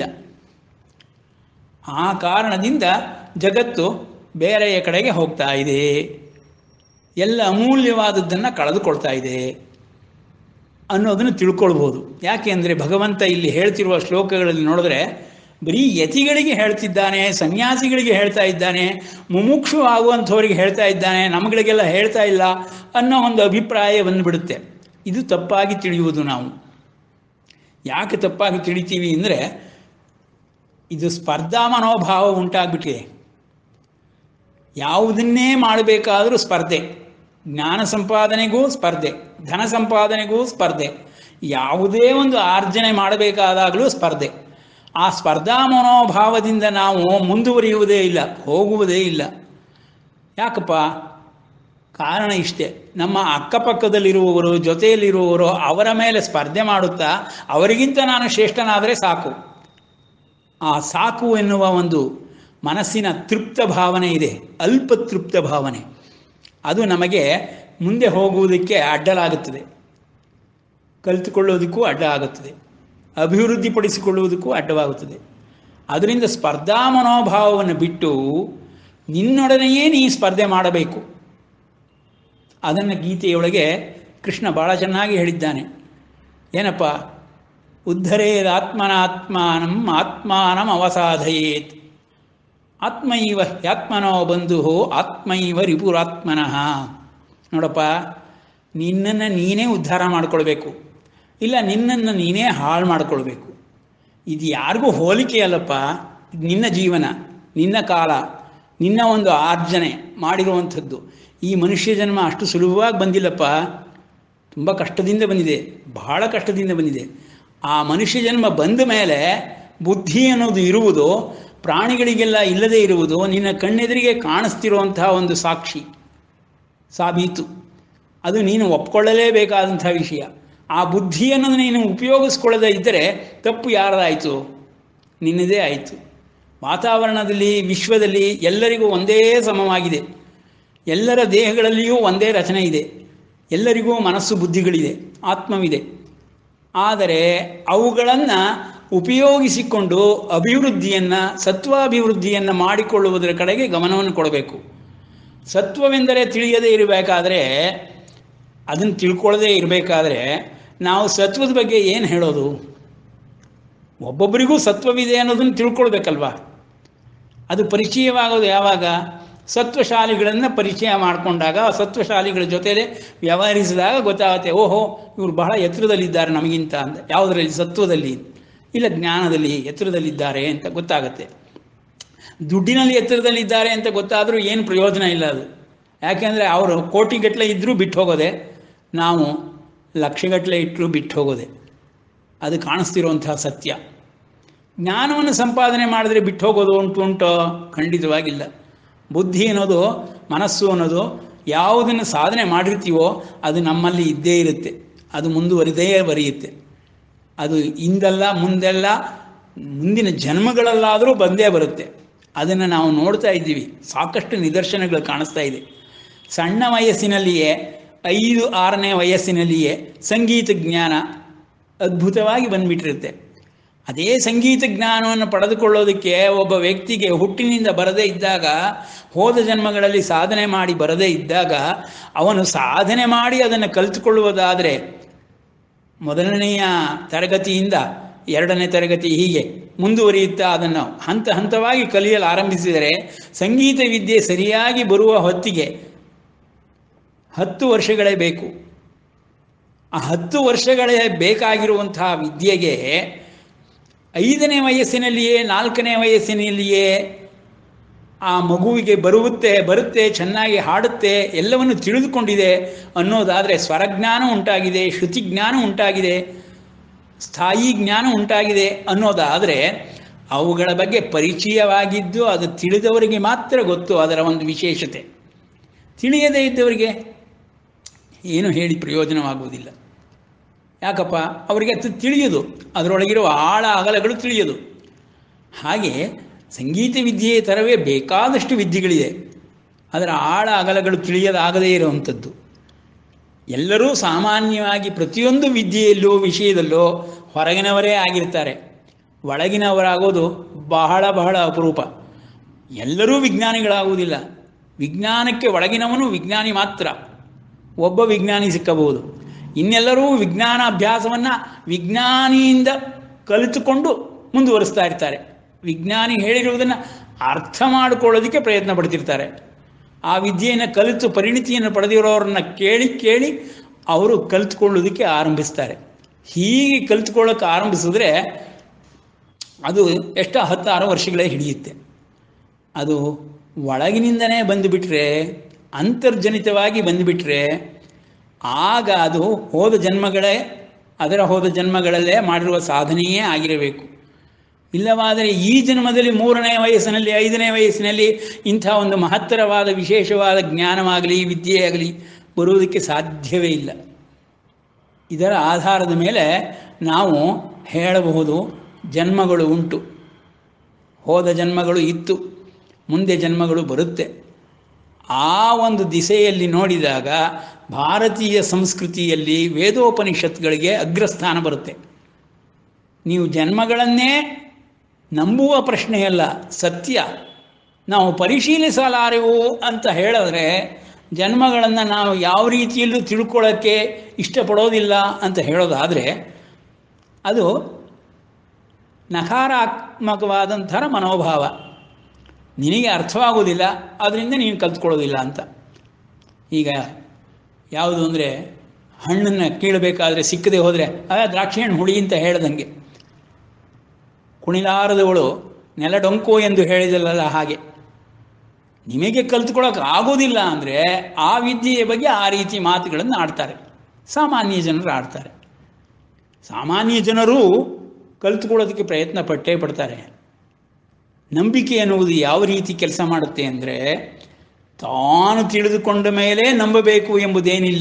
ಆ ಕಾರಣದಿಂದ ಜಗತ್ತು ಬೇರೆಯ ಕಡೆಗೆ ಹೋಗ್ತಾ ಇದೆ ಎಲ್ಲ ಅಮೂಲ್ಯವಾದದ್ದನ್ನು ಕಳೆದುಕೊಳ್ತಾ ಇದೆ ಅನ್ನೋದನ್ನು ತಿಳ್ಕೊಳ್ಬೋದು ಯಾಕೆ ಅಂದರೆ ಭಗವಂತ ಇಲ್ಲಿ ಹೇಳ್ತಿರುವ ಶ್ಲೋಕಗಳಲ್ಲಿ ನೋಡಿದ್ರೆ ಬರೀ ಯತಿಗಳಿಗೆ ಹೇಳ್ತಿದ್ದಾನೆ ಸನ್ಯಾಸಿಗಳಿಗೆ ಹೇಳ್ತಾ ಇದ್ದಾನೆ ಮುಮುಕ್ಷು ಆಗುವಂಥವರಿಗೆ ಹೇಳ್ತಾ ಇದ್ದಾನೆ ನಮ್ಗಳಿಗೆಲ್ಲ ಹೇಳ್ತಾ ಇಲ್ಲ ಅನ್ನೋ ಒಂದು ಅಭಿಪ್ರಾಯ ಬಂದುಬಿಡುತ್ತೆ ಇದು ತಪ್ಪಾಗಿ ತಿಳಿಯುವುದು ನಾವು ಯಾಕೆ ತಪ್ಪಾಗಿ ತಿಳಿತೀವಿ ಅಂದರೆ ಇದು ಸ್ಪರ್ಧಾ ಮನೋಭಾವ ಉಂಟಾಗ್ಬಿಟ್ಟಿದೆ ಯಾವುದನ್ನೇ ಮಾಡಬೇಕಾದರೂ ಸ್ಪರ್ಧೆ ಜ್ಞಾನ ಸಂಪಾದನೆಗೂ ಸ್ಪರ್ಧೆ ಧನ ಸಂಪಾದನೆಗೂ ಸ್ಪರ್ಧೆ ಯಾವುದೇ ಒಂದು ಆರ್ಜನೆ ಮಾಡಬೇಕಾದಾಗಲೂ ಸ್ಪರ್ಧೆ ಆ ಸ್ಪರ್ಧಾ ಮನೋಭಾವದಿಂದ ನಾವು ಮುಂದುವರಿಯುವುದೇ ಇಲ್ಲ ಹೋಗುವುದೇ ಇಲ್ಲ ಯಾಕಪ್ಪ ಕಾರಣ ಇಷ್ಟೇ ನಮ್ಮ ಅಕ್ಕಪಕ್ಕದಲ್ಲಿರುವವರು ಜೊತೆಯಲ್ಲಿರುವವರು ಅವರ ಮೇಲೆ ಸ್ಪರ್ಧೆ ಮಾಡುತ್ತಾ ಅವರಿಗಿಂತ ನಾನು ಶ್ರೇಷ್ಠನಾದರೆ ಸಾಕು ಆ ಸಾಕು ಎನ್ನುವ ಒಂದು ಮನಸ್ಸಿನ ತೃಪ್ತ ಭಾವನೆ ಇದೆ ಅಲ್ಪ ತೃಪ್ತ ಭಾವನೆ ಅದು ನಮಗೆ ಮುಂದೆ ಹೋಗುವುದಕ್ಕೆ ಅಡ್ಡಲಾಗುತ್ತದೆ ಕಲಿತುಕೊಳ್ಳೋದಕ್ಕೂ ಅಡ್ಡ ಆಗುತ್ತದೆ ಅಭಿವೃದ್ಧಿಪಡಿಸಿಕೊಳ್ಳುವುದಕ್ಕೂ ಅಡ್ಡವಾಗುತ್ತದೆ ಅದರಿಂದ ಸ್ಪರ್ಧಾ ಮನೋಭಾವವನ್ನು ಬಿಟ್ಟು ನಿನ್ನೊಡನೆಯೇ ನೀ ಸ್ಪರ್ಧೆ ಮಾಡಬೇಕು ಅದನ್ನು ಗೀತೆಯೊಳಗೆ ಕೃಷ್ಣ ಭಾಳ ಚೆನ್ನಾಗಿ ಹೇಳಿದ್ದಾನೆ ಏನಪ್ಪ ಉದ್ಧರೇದಾತ್ಮನಾತ್ಮಾನಂ ಆತ್ಮಾನಂ ಅವಸಾಧಯೇತ್ ಆತ್ಮೈವ ಹ್ಯಾತ್ಮನೋ ಬಂಧು ಆತ್ಮೈವ ರಿಪುರಾತ್ಮನಃ ನೋಡಪ್ಪ ನಿನ್ನನ್ನು ನೀನೇ ಉದ್ಧಾರ ಮಾಡಿಕೊಳ್ಬೇಕು ಇಲ್ಲ ನಿನ್ನನ್ನು ನೀನೇ ಹಾಳು ಮಾಡಿಕೊಳ್ಬೇಕು ಇದು ಯಾರಿಗೂ ಹೋಲಿಕೆ ಅಲ್ಲಪ್ಪ ಇದು ನಿನ್ನ ಜೀವನ ನಿನ್ನ ಕಾಲ ನಿನ್ನ ಒಂದು ಆರ್ಜನೆ ಮಾಡಿರುವಂಥದ್ದು ಈ ಮನುಷ್ಯ ಜನ್ಮ ಅಷ್ಟು ಸುಲಭವಾಗಿ ಬಂದಿಲ್ಲಪ್ಪ ತುಂಬ ಕಷ್ಟದಿಂದ ಬಂದಿದೆ ಬಹಳ ಕಷ್ಟದಿಂದ ಬಂದಿದೆ ಆ ಮನುಷ್ಯ ಜನ್ಮ ಬಂದ ಮೇಲೆ ಬುದ್ಧಿ ಅನ್ನೋದು ಇರುವುದು ಪ್ರಾಣಿಗಳಿಗೆಲ್ಲ ಇಲ್ಲದೇ ಇರುವುದು ನಿನ್ನ ಕಣ್ಣೆದುರಿಗೆ ಕಾಣಿಸ್ತಿರುವಂತಹ ಒಂದು ಸಾಕ್ಷಿ ಸಾಬೀತು ಅದು ನೀನು ಒಪ್ಕೊಳ್ಳಲೇಬೇಕಾದಂಥ ವಿಷಯ ಆ ಬುದ್ಧಿ ಅನ್ನೋದು ನೀನು ಉಪಯೋಗಿಸ್ಕೊಳ್ಳದೇ ಇದ್ದರೆ ತಪ್ಪು ಯಾರದಾಯಿತು ನಿನ್ನದೇ ಆಯಿತು ವಾತಾವರಣದಲ್ಲಿ ವಿಶ್ವದಲ್ಲಿ ಎಲ್ಲರಿಗೂ ಒಂದೇ ಸಮವಾಗಿದೆ ಎಲ್ಲರ ದೇಹಗಳಲ್ಲಿಯೂ ಒಂದೇ ರಚನೆ ಇದೆ ಎಲ್ಲರಿಗೂ ಮನಸ್ಸು ಬುದ್ಧಿಗಳಿದೆ ಆತ್ಮವಿದೆ ಆದರೆ ಅವುಗಳನ್ನು ಉಪಯೋಗಿಸಿಕೊಂಡು ಅಭಿವೃದ್ಧಿಯನ್ನು ಸತ್ವಾಭಿವೃದ್ಧಿಯನ್ನು ಮಾಡಿಕೊಳ್ಳುವುದರ ಕಡೆಗೆ ಗಮನವನ್ನು ಕೊಡಬೇಕು ಸತ್ವವೆಂದರೆ ತಿಳಿಯದೇ ಇರಬೇಕಾದ್ರೆ ಅದನ್ನು ತಿಳ್ಕೊಳ್ಳದೇ ಇರಬೇಕಾದ್ರೆ ನಾವು ಸತ್ವದ ಬಗ್ಗೆ ಏನು ಹೇಳೋದು ಒಬ್ಬೊಬ್ಬರಿಗೂ ಸತ್ವವಿದೆ ಅನ್ನೋದನ್ನು ತಿಳ್ಕೊಳ್ಬೇಕಲ್ವಾ ಅದು ಪರಿಚಯವಾಗೋದು ಯಾವಾಗ ಸತ್ವಶಾಲಿಗಳನ್ನು ಪರಿಚಯ ಮಾಡಿಕೊಂಡಾಗ ಆ ಸತ್ವಶಾಲಿಗಳ ಜೊತೆಲೇ ವ್ಯವಹರಿಸಿದಾಗ ಗೊತ್ತಾಗುತ್ತೆ ಓಹೋ ಇವರು ಬಹಳ ಎತ್ತರದಲ್ಲಿದ್ದಾರೆ ನಮಗಿಂತ ಅಂತ ಯಾವುದರಲ್ಲಿ ಸತ್ವದಲ್ಲಿ ಇಲ್ಲ ಜ್ಞಾನದಲ್ಲಿ ಎತ್ತರದಲ್ಲಿದ್ದಾರೆ ಅಂತ ಗೊತ್ತಾಗುತ್ತೆ ದುಡ್ಡಿನಲ್ಲಿ ಎತ್ತರದಲ್ಲಿದ್ದಾರೆ ಅಂತ ಗೊತ್ತಾದರೂ ಏನು ಪ್ರಯೋಜನ ಇಲ್ಲ ಅದು ಯಾಕೆಂದರೆ ಅವರು ಕೋಟಿಗಟ್ಟಲೆ ಇದ್ದರೂ ಬಿಟ್ಟು ಹೋಗೋದೆ ನಾವು ಲಕ್ಷಗಟ್ಟಲೆ ಇಟ್ಟರೂ ಬಿಟ್ಟು ಹೋಗೋದೆ ಅದು ಕಾಣಿಸ್ತಿರುವಂತಹ ಸತ್ಯ ಜ್ಞಾನವನ್ನು ಸಂಪಾದನೆ ಮಾಡಿದ್ರೆ ಬಿಟ್ಟು ಹೋಗೋದು ಉಂಟು ಉಂಟೋ ಖಂಡಿತವಾಗಿಲ್ಲ ಬುದ್ಧಿ ಅನ್ನೋದು ಮನಸ್ಸು ಅನ್ನೋದು ಯಾವುದನ್ನು ಸಾಧನೆ ಮಾಡಿರ್ತೀವೋ ಅದು ನಮ್ಮಲ್ಲಿ ಇದ್ದೇ ಇರುತ್ತೆ ಅದು ಮುಂದುವರಿದೇ ಬರೆಯುತ್ತೆ ಅದು ಇಂದಲ್ಲ ಮುಂದೆಲ್ಲ ಮುಂದಿನ ಜನ್ಮಗಳಲ್ಲಾದರೂ ಬಂದೇ ಬರುತ್ತೆ ಅದನ್ನು ನಾವು ನೋಡ್ತಾ ಇದ್ದೀವಿ ಸಾಕಷ್ಟು ನಿದರ್ಶನಗಳು ಕಾಣಿಸ್ತಾ ಇದೆ ಸಣ್ಣ ವಯಸ್ಸಿನಲ್ಲಿಯೇ ಐದು ಆರನೇ ವಯಸ್ಸಿನಲ್ಲಿಯೇ ಸಂಗೀತ ಜ್ಞಾನ ಅದ್ಭುತವಾಗಿ ಬಂದ್ಬಿಟ್ಟಿರುತ್ತೆ ಅದೇ ಸಂಗೀತ ಜ್ಞಾನವನ್ನು ಪಡೆದುಕೊಳ್ಳೋದಕ್ಕೆ ಒಬ್ಬ ವ್ಯಕ್ತಿಗೆ ಹುಟ್ಟಿನಿಂದ ಬರದೇ ಇದ್ದಾಗ ಹೋದ ಜನ್ಮಗಳಲ್ಲಿ ಸಾಧನೆ ಮಾಡಿ ಬರದೇ ಇದ್ದಾಗ ಅವನು ಸಾಧನೆ ಮಾಡಿ ಅದನ್ನು ಕಲಿತುಕೊಳ್ಳುವುದಾದರೆ ಮೊದಲನೆಯ ತರಗತಿಯಿಂದ ಎರಡನೇ ತರಗತಿ ಹೀಗೆ ಮುಂದುವರಿಯುತ್ತಾ ಅದನ್ನು ಹಂತ ಹಂತವಾಗಿ ಕಲಿಯಲು ಆರಂಭಿಸಿದರೆ ಸಂಗೀತ ವಿದ್ಯೆ ಸರಿಯಾಗಿ ಬರುವ ಹೊತ್ತಿಗೆ ಹತ್ತು ವರ್ಷಗಳೇ ಬೇಕು ಆ ಹತ್ತು ವರ್ಷಗಳೇ ಬೇಕಾಗಿರುವಂತಹ ವಿದ್ಯೆಗೆ ಐದನೇ ವಯಸ್ಸಿನಲ್ಲಿಯೇ ನಾಲ್ಕನೇ ವಯಸ್ಸಿನಲ್ಲಿಯೇ ಆ ಮಗುವಿಗೆ ಬರುತ್ತೆ ಬರುತ್ತೆ ಚೆನ್ನಾಗಿ ಹಾಡುತ್ತೆ ಎಲ್ಲವನ್ನು ತಿಳಿದುಕೊಂಡಿದೆ ಅನ್ನೋದಾದರೆ ಸ್ವರಜ್ಞಾನ ಉಂಟಾಗಿದೆ ಶ್ರುತಿ ಜ್ಞಾನ ಉಂಟಾಗಿದೆ ಸ್ಥಾಯಿ ಜ್ಞಾನ ಉಂಟಾಗಿದೆ ಅನ್ನೋದಾದರೆ ಅವುಗಳ ಬಗ್ಗೆ ಪರಿಚಯವಾಗಿದ್ದು ಅದು ತಿಳಿದವರಿಗೆ ಮಾತ್ರ ಗೊತ್ತು ಅದರ ಒಂದು ವಿಶೇಷತೆ ತಿಳಿಯದೇ ಇದ್ದವರಿಗೆ ಏನು ಹೇಳಿ ಪ್ರಯೋಜನವಾಗುವುದಿಲ್ಲ ಯಾಕಪ್ಪ ಅವರಿಗೆ ಅದು ತಿಳಿಯೋದು ಅದರೊಳಗಿರುವ ಆಳ ಅಗಲಗಳು ತಿಳಿಯೋದು ಹಾಗೆ ಸಂಗೀತ ವಿದ್ಯೆಯ ಥರವೇ ಬೇಕಾದಷ್ಟು ವಿದ್ಯೆಗಳಿದೆ ಅದರ ಆಳ ಅಗಲಗಳು ತಿಳಿಯದಾಗದೇ ಇರುವಂಥದ್ದು ಎಲ್ಲರೂ ಸಾಮಾನ್ಯವಾಗಿ ಪ್ರತಿಯೊಂದು ವಿದ್ಯೆಯಲ್ಲೂ ವಿಷಯದಲ್ಲೂ ಹೊರಗಿನವರೇ ಆಗಿರ್ತಾರೆ ಒಳಗಿನವರಾಗೋದು ಬಹಳ ಬಹಳ ಅಪರೂಪ ಎಲ್ಲರೂ ವಿಜ್ಞಾನಿಗಳಾಗುವುದಿಲ್ಲ ವಿಜ್ಞಾನಕ್ಕೆ ಒಳಗಿನವನು ವಿಜ್ಞಾನಿ ಮಾತ್ರ ಒಬ್ಬ ವಿಜ್ಞಾನಿ ಸಿಕ್ಕಬಹುದು ಇನ್ನೆಲ್ಲರೂ ವಿಜ್ಞಾನ ಅಭ್ಯಾಸವನ್ನು ವಿಜ್ಞಾನಿಯಿಂದ ಕಲಿತುಕೊಂಡು ಮುಂದುವರಿಸ್ತಾ ಇರ್ತಾರೆ ವಿಜ್ಞಾನಿ ಹೇಳಿರುವುದನ್ನು ಅರ್ಥ ಮಾಡಿಕೊಳ್ಳೋದಕ್ಕೆ ಪ್ರಯತ್ನ ಪಡ್ತಿರ್ತಾರೆ ಆ ವಿದ್ಯೆಯನ್ನು ಕಲಿತು ಪರಿಣಿತಿಯನ್ನು ಪಡೆದಿರೋರನ್ನ ಕೇಳಿ ಕೇಳಿ ಅವರು ಕಲಿತ್ಕೊಳ್ಳೋದಕ್ಕೆ ಆರಂಭಿಸ್ತಾರೆ ಹೀಗೆ ಕಲಿತ್ಕೊಳ್ಳೋಕೆ ಆರಂಭಿಸಿದ್ರೆ ಅದು ಎಷ್ಟು ಹತ್ತಾರು ವರ್ಷಗಳೇ ಹಿಡಿಯುತ್ತೆ ಅದು ಒಳಗಿನಿಂದನೇ ಬಂದುಬಿಟ್ರೆ ಅಂತರ್ಜನಿತವಾಗಿ ಬಂದುಬಿಟ್ರೆ ಆಗ ಅದು ಹೋದ ಜನ್ಮಗಳೇ ಅದರ ಹೋದ ಜನ್ಮಗಳಲ್ಲೇ ಮಾಡಿರುವ ಸಾಧನೆಯೇ ಆಗಿರಬೇಕು ಇಲ್ಲವಾದರೆ ಈ ಜನ್ಮದಲ್ಲಿ ಮೂರನೇ ವಯಸ್ಸಿನಲ್ಲಿ ಐದನೇ ವಯಸ್ಸಿನಲ್ಲಿ ಇಂಥ ಒಂದು ಮಹತ್ತರವಾದ ವಿಶೇಷವಾದ ಜ್ಞಾನವಾಗಲಿ ವಿದ್ಯೆಯಾಗಲಿ ಬರುವುದಕ್ಕೆ ಸಾಧ್ಯವೇ ಇಲ್ಲ ಇದರ ಆಧಾರದ ಮೇಲೆ ನಾವು ಹೇಳಬಹುದು ಜನ್ಮಗಳು ಉಂಟು ಹೋದ ಜನ್ಮಗಳು ಇತ್ತು ಮುಂದೆ ಜನ್ಮಗಳು ಬರುತ್ತೆ ಆ ಒಂದು ದಿಸೆಯಲ್ಲಿ ನೋಡಿದಾಗ ಭಾರತೀಯ ಸಂಸ್ಕೃತಿಯಲ್ಲಿ ವೇದೋಪನಿಷತ್ಗಳಿಗೆ ಅಗ್ರಸ್ಥಾನ ಬರುತ್ತೆ ನೀವು ಜನ್ಮಗಳನ್ನೇ ನಂಬುವ ಪ್ರಶ್ನೆಯಲ್ಲ ಸತ್ಯ ನಾವು ಪರಿಶೀಲಿಸಲಾರೆವು ಅಂತ ಹೇಳಿದ್ರೆ ಜನ್ಮಗಳನ್ನು ನಾವು ಯಾವ ರೀತಿಯಲ್ಲೂ ತಿಳ್ಕೊಳ್ಳೋಕ್ಕೆ ಇಷ್ಟಪಡೋದಿಲ್ಲ ಅಂತ ಹೇಳೋದಾದರೆ ಅದು ನಕಾರಾತ್ಮಕವಾದಂಥರ ಮನೋಭಾವ ನಿನಗೆ ಅರ್ಥವಾಗೋದಿಲ್ಲ ಅದರಿಂದ ನೀನು ಕಲ್ತ್ಕೊಳ್ಳೋದಿಲ್ಲ ಅಂತ ಈಗ ಯಾವುದು ಅಂದರೆ ಹಣ್ಣನ್ನು ಕೀಳಬೇಕಾದ್ರೆ ಸಿಕ್ಕದೆ ಹೋದರೆ ಆ ದ್ರಾಕ್ಷಿ ಹಣ್ಣು ಹುಳಿ ಅಂತ ಹೇಳ್ದಂಗೆ ಕುಣಿಲಾರದವಳು ನೆಲಡೊಂಕು ಎಂದು ಹೇಳಿದಲ್ಲ ಹಾಗೆ ನಿಮಗೆ ಕಲ್ತ್ಕೊಳ್ಳೋಕೆ ಆಗೋದಿಲ್ಲ ಅಂದರೆ ಆ ವಿದ್ಯೆಯ ಬಗ್ಗೆ ಆ ರೀತಿ ಮಾತುಗಳನ್ನು ಆಡ್ತಾರೆ ಸಾಮಾನ್ಯ ಜನರು ಆಡ್ತಾರೆ ಸಾಮಾನ್ಯ ಜನರು ಕಲ್ತ್ಕೊಳ್ಳೋದಕ್ಕೆ ಪ್ರಯತ್ನ ಪಟ್ಟೇ ಪಡ್ತಾರೆ ನಂಬಿಕೆ ಎನ್ನುವುದು ಯಾವ ರೀತಿ ಕೆಲಸ ಮಾಡುತ್ತೆ ಅಂದರೆ ತಾನು ತಿಳಿದುಕೊಂಡ ಮೇಲೆ ನಂಬಬೇಕು ಎಂಬುದೇನಿಲ್ಲ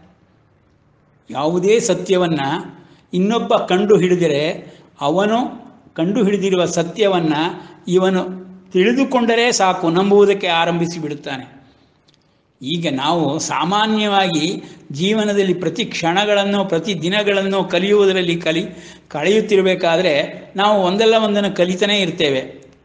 ಯಾವುದೇ ಸತ್ಯವನ್ನು ಇನ್ನೊಬ್ಬ ಕಂಡು ಹಿಡಿದರೆ ಅವನು ಕಂಡು ಹಿಡಿದಿರುವ ಸತ್ಯವನ್ನು ಇವನು ತಿಳಿದುಕೊಂಡರೆ ಸಾಕು ನಂಬುವುದಕ್ಕೆ ಆರಂಭಿಸಿ ಬಿಡುತ್ತಾನೆ ಈಗ ನಾವು ಸಾಮಾನ್ಯವಾಗಿ ಜೀವನದಲ್ಲಿ ಪ್ರತಿ ಕ್ಷಣಗಳನ್ನು ಪ್ರತಿ ದಿನಗಳನ್ನು ಕಲಿಯುವುದರಲ್ಲಿ ಕಲಿ ಕಳೆಯುತ್ತಿರಬೇಕಾದ್ರೆ ನಾವು ಒಂದಲ್ಲ ಒಂದನ್ನು ಕಲಿತಾನೇ ಇರ್ತೇವೆ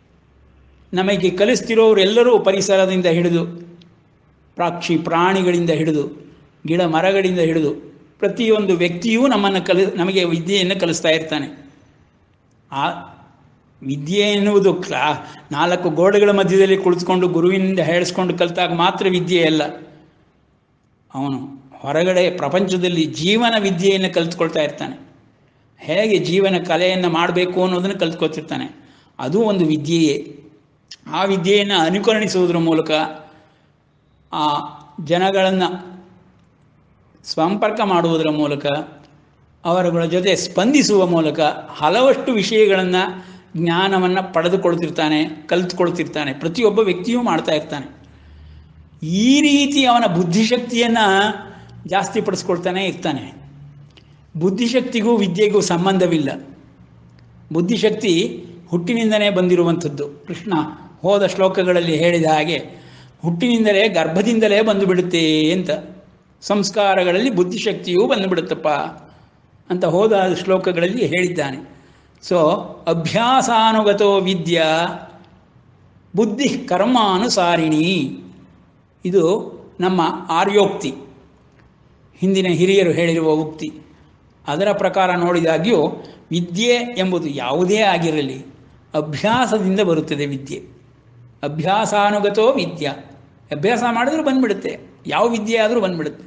ನಮಗೆ ಕಲಿಸ್ತಿರೋರು ಎಲ್ಲರೂ ಪರಿಸರದಿಂದ ಹಿಡಿದು ಪ್ರಾಕ್ಷಿ ಪ್ರಾಣಿಗಳಿಂದ ಹಿಡಿದು ಗಿಡ ಮರಗಳಿಂದ ಹಿಡಿದು ಪ್ರತಿಯೊಂದು ವ್ಯಕ್ತಿಯೂ ನಮ್ಮನ್ನು ಕಲಿ ನಮಗೆ ವಿದ್ಯೆಯನ್ನು ಕಲಿಸ್ತಾ ಇರ್ತಾನೆ ಆ ವಿದ್ಯೆ ಎನ್ನುವುದು ಕ್ಲಾ ನಾಲ್ಕು ಗೋಡೆಗಳ ಮಧ್ಯದಲ್ಲಿ ಕುಳಿತುಕೊಂಡು ಗುರುವಿನಿಂದ ಹೇಳಿಸ್ಕೊಂಡು ಕಲಿತಾಗ ಮಾತ್ರ ವಿದ್ಯೆ ಅಲ್ಲ ಅವನು ಹೊರಗಡೆ ಪ್ರಪಂಚದಲ್ಲಿ ಜೀವನ ವಿದ್ಯೆಯನ್ನು ಕಲಿತ್ಕೊಳ್ತಾ ಇರ್ತಾನೆ ಹೇಗೆ ಜೀವನ ಕಲೆಯನ್ನು ಮಾಡಬೇಕು ಅನ್ನೋದನ್ನು ಕಲಿತ್ಕೊಳ್ತಿರ್ತಾನೆ ಅದು ಒಂದು ವಿದ್ಯೆಯೇ ಆ ವಿದ್ಯೆಯನ್ನು ಅನುಕರಣಿಸುವುದರ ಮೂಲಕ ಆ ಜನಗಳನ್ನು ಸಂಪರ್ಕ ಮಾಡುವುದರ ಮೂಲಕ ಅವರುಗಳ ಜೊತೆ ಸ್ಪಂದಿಸುವ ಮೂಲಕ ಹಲವಷ್ಟು ವಿಷಯಗಳನ್ನು ಜ್ಞಾನವನ್ನು ಪಡೆದುಕೊಳ್ತಿರ್ತಾನೆ ಕಲಿತುಕೊಳ್ತಿರ್ತಾನೆ ಪ್ರತಿಯೊಬ್ಬ ವ್ಯಕ್ತಿಯೂ ಮಾಡ್ತಾ ಇರ್ತಾನೆ ಈ ರೀತಿ ಅವನ ಬುದ್ಧಿಶಕ್ತಿಯನ್ನು ಜಾಸ್ತಿ ಪಡಿಸ್ಕೊಳ್ತಾನೆ ಇರ್ತಾನೆ ಬುದ್ಧಿಶಕ್ತಿಗೂ ವಿದ್ಯೆಗೂ ಸಂಬಂಧವಿಲ್ಲ ಬುದ್ಧಿಶಕ್ತಿ ಹುಟ್ಟಿನಿಂದಲೇ ಬಂದಿರುವಂಥದ್ದು ಕೃಷ್ಣ ಹೋದ ಶ್ಲೋಕಗಳಲ್ಲಿ ಹೇಳಿದ ಹಾಗೆ ಹುಟ್ಟಿನಿಂದಲೇ ಗರ್ಭದಿಂದಲೇ ಬಂದು ಬಿಡುತ್ತೆ ಅಂತ ಸಂಸ್ಕಾರಗಳಲ್ಲಿ ಬುದ್ಧಿಶಕ್ತಿಯೂ ಬಂದುಬಿಡುತ್ತಪ್ಪ ಅಂತ ಹೋದ ಶ್ಲೋಕಗಳಲ್ಲಿ ಹೇಳಿದ್ದಾನೆ ಸೊ ಅಭ್ಯಾಸಾನುಗತೋ ವಿದ್ಯಾ ಬುದ್ಧಿ ಕರ್ಮಾನುಸಾರಿಣಿ ಇದು ನಮ್ಮ ಆರ್ಯೋಕ್ತಿ ಹಿಂದಿನ ಹಿರಿಯರು ಹೇಳಿರುವ ಉಕ್ತಿ ಅದರ ಪ್ರಕಾರ ನೋಡಿದಾಗ್ಯೂ ವಿದ್ಯೆ ಎಂಬುದು ಯಾವುದೇ ಆಗಿರಲಿ ಅಭ್ಯಾಸದಿಂದ ಬರುತ್ತದೆ ವಿದ್ಯೆ ಅಭ್ಯಾಸಾನುಗತೋ ವಿದ್ಯಾ ಅಭ್ಯಾಸ ಮಾಡಿದ್ರೂ ಬಂದ್ಬಿಡುತ್ತೆ ಯಾವ ವಿದ್ಯೆ ಆದರೂ ಬಂದ್ಬಿಡುತ್ತೆ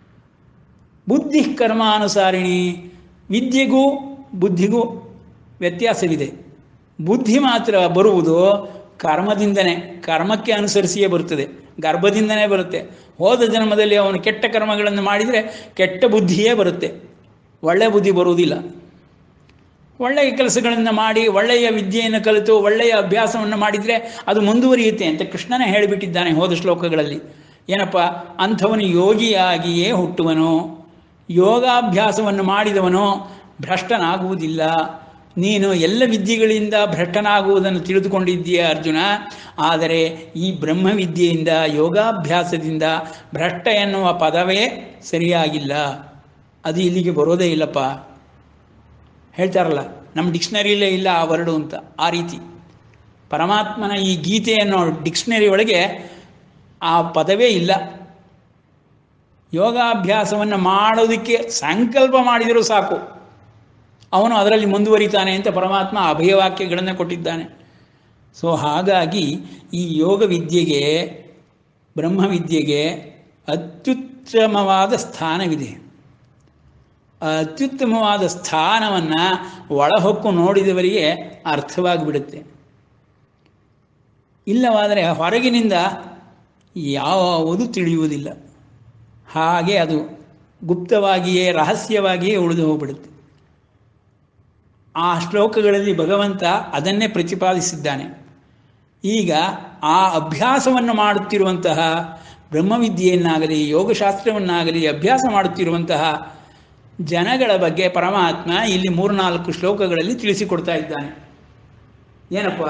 ಬುದ್ಧಿ ಕರ್ಮಾನುಸಾರಿಣಿ ವಿದ್ಯೆಗೂ ಬುದ್ಧಿಗೂ ವ್ಯತ್ಯಾಸವಿದೆ ಬುದ್ಧಿ ಮಾತ್ರ ಬರುವುದು ಕರ್ಮದಿಂದನೇ ಕರ್ಮಕ್ಕೆ ಅನುಸರಿಸಿಯೇ ಬರುತ್ತದೆ ಗರ್ಭದಿಂದನೇ ಬರುತ್ತೆ ಹೋದ ಜನ್ಮದಲ್ಲಿ ಅವನು ಕೆಟ್ಟ ಕರ್ಮಗಳನ್ನು ಮಾಡಿದರೆ ಕೆಟ್ಟ ಬುದ್ಧಿಯೇ ಬರುತ್ತೆ ಒಳ್ಳೆಯ ಬುದ್ಧಿ ಬರುವುದಿಲ್ಲ ಒಳ್ಳೆಯ ಕೆಲಸಗಳನ್ನು ಮಾಡಿ ಒಳ್ಳೆಯ ವಿದ್ಯೆಯನ್ನು ಕಲಿತು ಒಳ್ಳೆಯ ಅಭ್ಯಾಸವನ್ನು ಮಾಡಿದರೆ ಅದು ಮುಂದುವರಿಯುತ್ತೆ ಅಂತ ಕೃಷ್ಣನೇ ಹೇಳಿಬಿಟ್ಟಿದ್ದಾನೆ ಹೋದ ಶ್ಲೋಕಗಳಲ್ಲಿ ಏನಪ್ಪ ಅಂಥವನು ಯೋಗಿಯಾಗಿಯೇ ಹುಟ್ಟುವನು ಯೋಗಾಭ್ಯಾಸವನ್ನು ಮಾಡಿದವನು ಭ್ರಷ್ಟನಾಗುವುದಿಲ್ಲ ನೀನು ಎಲ್ಲ ವಿದ್ಯೆಗಳಿಂದ ಭ್ರಷ್ಟನಾಗುವುದನ್ನು ತಿಳಿದುಕೊಂಡಿದ್ದೀಯ ಅರ್ಜುನ ಆದರೆ ಈ ಬ್ರಹ್ಮವಿದ್ಯೆಯಿಂದ ಯೋಗಾಭ್ಯಾಸದಿಂದ ಭ್ರಷ್ಟ ಎನ್ನುವ ಪದವೇ ಸರಿಯಾಗಿಲ್ಲ ಅದು ಇಲ್ಲಿಗೆ ಬರೋದೇ ಇಲ್ಲಪ್ಪ ಹೇಳ್ತಾರಲ್ಲ ನಮ್ಮ ಡಿಕ್ಷನರಿಯಲ್ಲೇ ಇಲ್ಲ ಆ ವರ್ಡು ಅಂತ ಆ ರೀತಿ ಪರಮಾತ್ಮನ ಈ ಗೀತೆ ಅನ್ನೋ ಡಿಕ್ಷನರಿ ಒಳಗೆ ಆ ಪದವೇ ಇಲ್ಲ ಯೋಗಾಭ್ಯಾಸವನ್ನು ಮಾಡೋದಕ್ಕೆ ಸಂಕಲ್ಪ ಮಾಡಿದರೂ ಸಾಕು ಅವನು ಅದರಲ್ಲಿ ಮುಂದುವರಿತಾನೆ ಅಂತ ಪರಮಾತ್ಮ ಅಭಯವಾಕ್ಯಗಳನ್ನು ಕೊಟ್ಟಿದ್ದಾನೆ ಸೊ ಹಾಗಾಗಿ ಈ ಯೋಗ ವಿದ್ಯೆಗೆ ಬ್ರಹ್ಮವಿದ್ಯೆಗೆ ಅತ್ಯುತ್ತಮವಾದ ಸ್ಥಾನವಿದೆ ಆ ಅತ್ಯುತ್ತಮವಾದ ಸ್ಥಾನವನ್ನು ಒಳಹೊಕ್ಕು ನೋಡಿದವರಿಗೆ ಅರ್ಥವಾಗಿಬಿಡುತ್ತೆ ಇಲ್ಲವಾದರೆ ಹೊರಗಿನಿಂದ ಯಾವುದು ತಿಳಿಯುವುದಿಲ್ಲ ಹಾಗೆ ಅದು ಗುಪ್ತವಾಗಿಯೇ ರಹಸ್ಯವಾಗಿಯೇ ಉಳಿದು ಹೋಗ್ಬಿಡುತ್ತೆ ಆ ಶ್ಲೋಕಗಳಲ್ಲಿ ಭಗವಂತ ಅದನ್ನೇ ಪ್ರತಿಪಾದಿಸಿದ್ದಾನೆ ಈಗ ಆ ಅಭ್ಯಾಸವನ್ನು ಮಾಡುತ್ತಿರುವಂತಹ ಬ್ರಹ್ಮವಿದ್ಯೆಯನ್ನಾಗಲಿ ಯೋಗಶಾಸ್ತ್ರವನ್ನಾಗಲಿ ಅಭ್ಯಾಸ ಮಾಡುತ್ತಿರುವಂತಹ ಜನಗಳ ಬಗ್ಗೆ ಪರಮಾತ್ಮ ಇಲ್ಲಿ ಮೂರ್ನಾಲ್ಕು ಶ್ಲೋಕಗಳಲ್ಲಿ ತಿಳಿಸಿಕೊಡ್ತಾ ಇದ್ದಾನೆ ಏನಪ್ಪ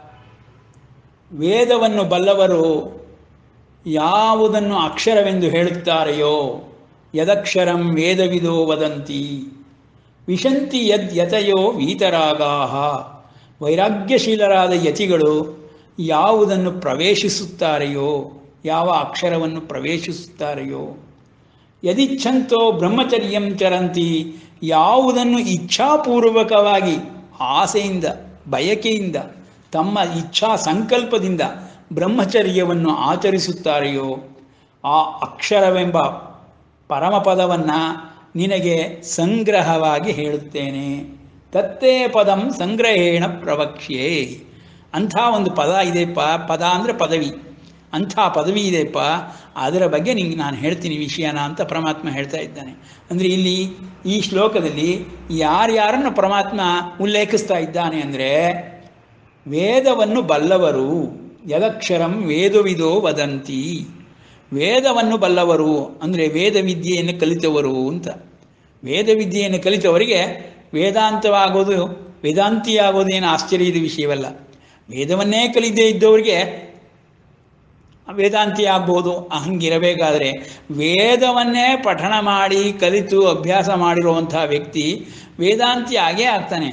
ವೇದವನ್ನು ಬಲ್ಲವರು ಯಾವುದನ್ನು ಅಕ್ಷರವೆಂದು ಹೇಳುತ್ತಾರೆಯೋ ಯದಕ್ಷರಂ ವೇದವಿದೋ ವದಂತಿ ವಿಶಂತಿ ಯದ್ ಯತಯೋ ವೀತರಾಗಾಹ ವೈರಾಗ್ಯಶೀಲರಾದ ಯತಿಗಳು ಯಾವುದನ್ನು ಪ್ರವೇಶಿಸುತ್ತಾರೆಯೋ ಯಾವ ಅಕ್ಷರವನ್ನು ಪ್ರವೇಶಿಸುತ್ತಾರೆಯೋ ಯದಿಚ್ಛಂತೋ ಬ್ರಹ್ಮಚರ್ಯಂ ಚರಂತಿ ಯಾವುದನ್ನು ಇಚ್ಛಾಪೂರ್ವಕವಾಗಿ ಆಸೆಯಿಂದ ಬಯಕೆಯಿಂದ ತಮ್ಮ ಇಚ್ಛಾ ಸಂಕಲ್ಪದಿಂದ ಬ್ರಹ್ಮಚರ್ಯವನ್ನು ಆಚರಿಸುತ್ತಾರೆಯೋ ಆ ಅಕ್ಷರವೆಂಬ ಪರಮಪದವನ್ನು ನಿನಗೆ ಸಂಗ್ರಹವಾಗಿ ಹೇಳುತ್ತೇನೆ ತತ್ತೇ ಪದಂ ಸಂಗ್ರಹೇಣ ಪ್ರವಕ್ಷ್ಯೆ ಅಂಥ ಒಂದು ಪದ ಇದೆಪ್ಪ ಪದ ಅಂದರೆ ಪದವಿ ಅಂಥ ಪದವಿ ಇದೆಯಪ್ಪ ಅದರ ಬಗ್ಗೆ ನಿಂಗೆ ನಾನು ಹೇಳ್ತೀನಿ ವಿಷಯನ ಅಂತ ಪರಮಾತ್ಮ ಹೇಳ್ತಾ ಇದ್ದಾನೆ ಅಂದರೆ ಇಲ್ಲಿ ಈ ಶ್ಲೋಕದಲ್ಲಿ ಯಾರ್ಯಾರನ್ನು ಪರಮಾತ್ಮ ಉಲ್ಲೇಖಿಸ್ತಾ ಇದ್ದಾನೆ ಅಂದರೆ ವೇದವನ್ನು ಬಲ್ಲವರು ಯದಕ್ಷರಂ ವೇದವಿದೋ ವದಂತಿ ವೇದವನ್ನು ಬಲ್ಲವರು ಅಂದರೆ ವೇದ ವಿದ್ಯೆಯನ್ನು ಕಲಿತವರು ಅಂತ ವೇದ ವಿದ್ಯೆಯನ್ನು ಕಲಿತವರಿಗೆ ವೇದಾಂತವಾಗೋದು ವೇದಾಂತಿಯಾಗೋದೇನು ಆಶ್ಚರ್ಯದ ವಿಷಯವಲ್ಲ ವೇದವನ್ನೇ ಕಲಿದೇ ಇದ್ದವರಿಗೆ ವೇದಾಂತಿ ಆಗ್ಬೋದು ಹಂಗಿರಬೇಕಾದ್ರೆ ವೇದವನ್ನೇ ಪಠಣ ಮಾಡಿ ಕಲಿತು ಅಭ್ಯಾಸ ಮಾಡಿರುವಂಥ ವ್ಯಕ್ತಿ ವೇದಾಂತಿ ಆಗೇ ಆಗ್ತಾನೆ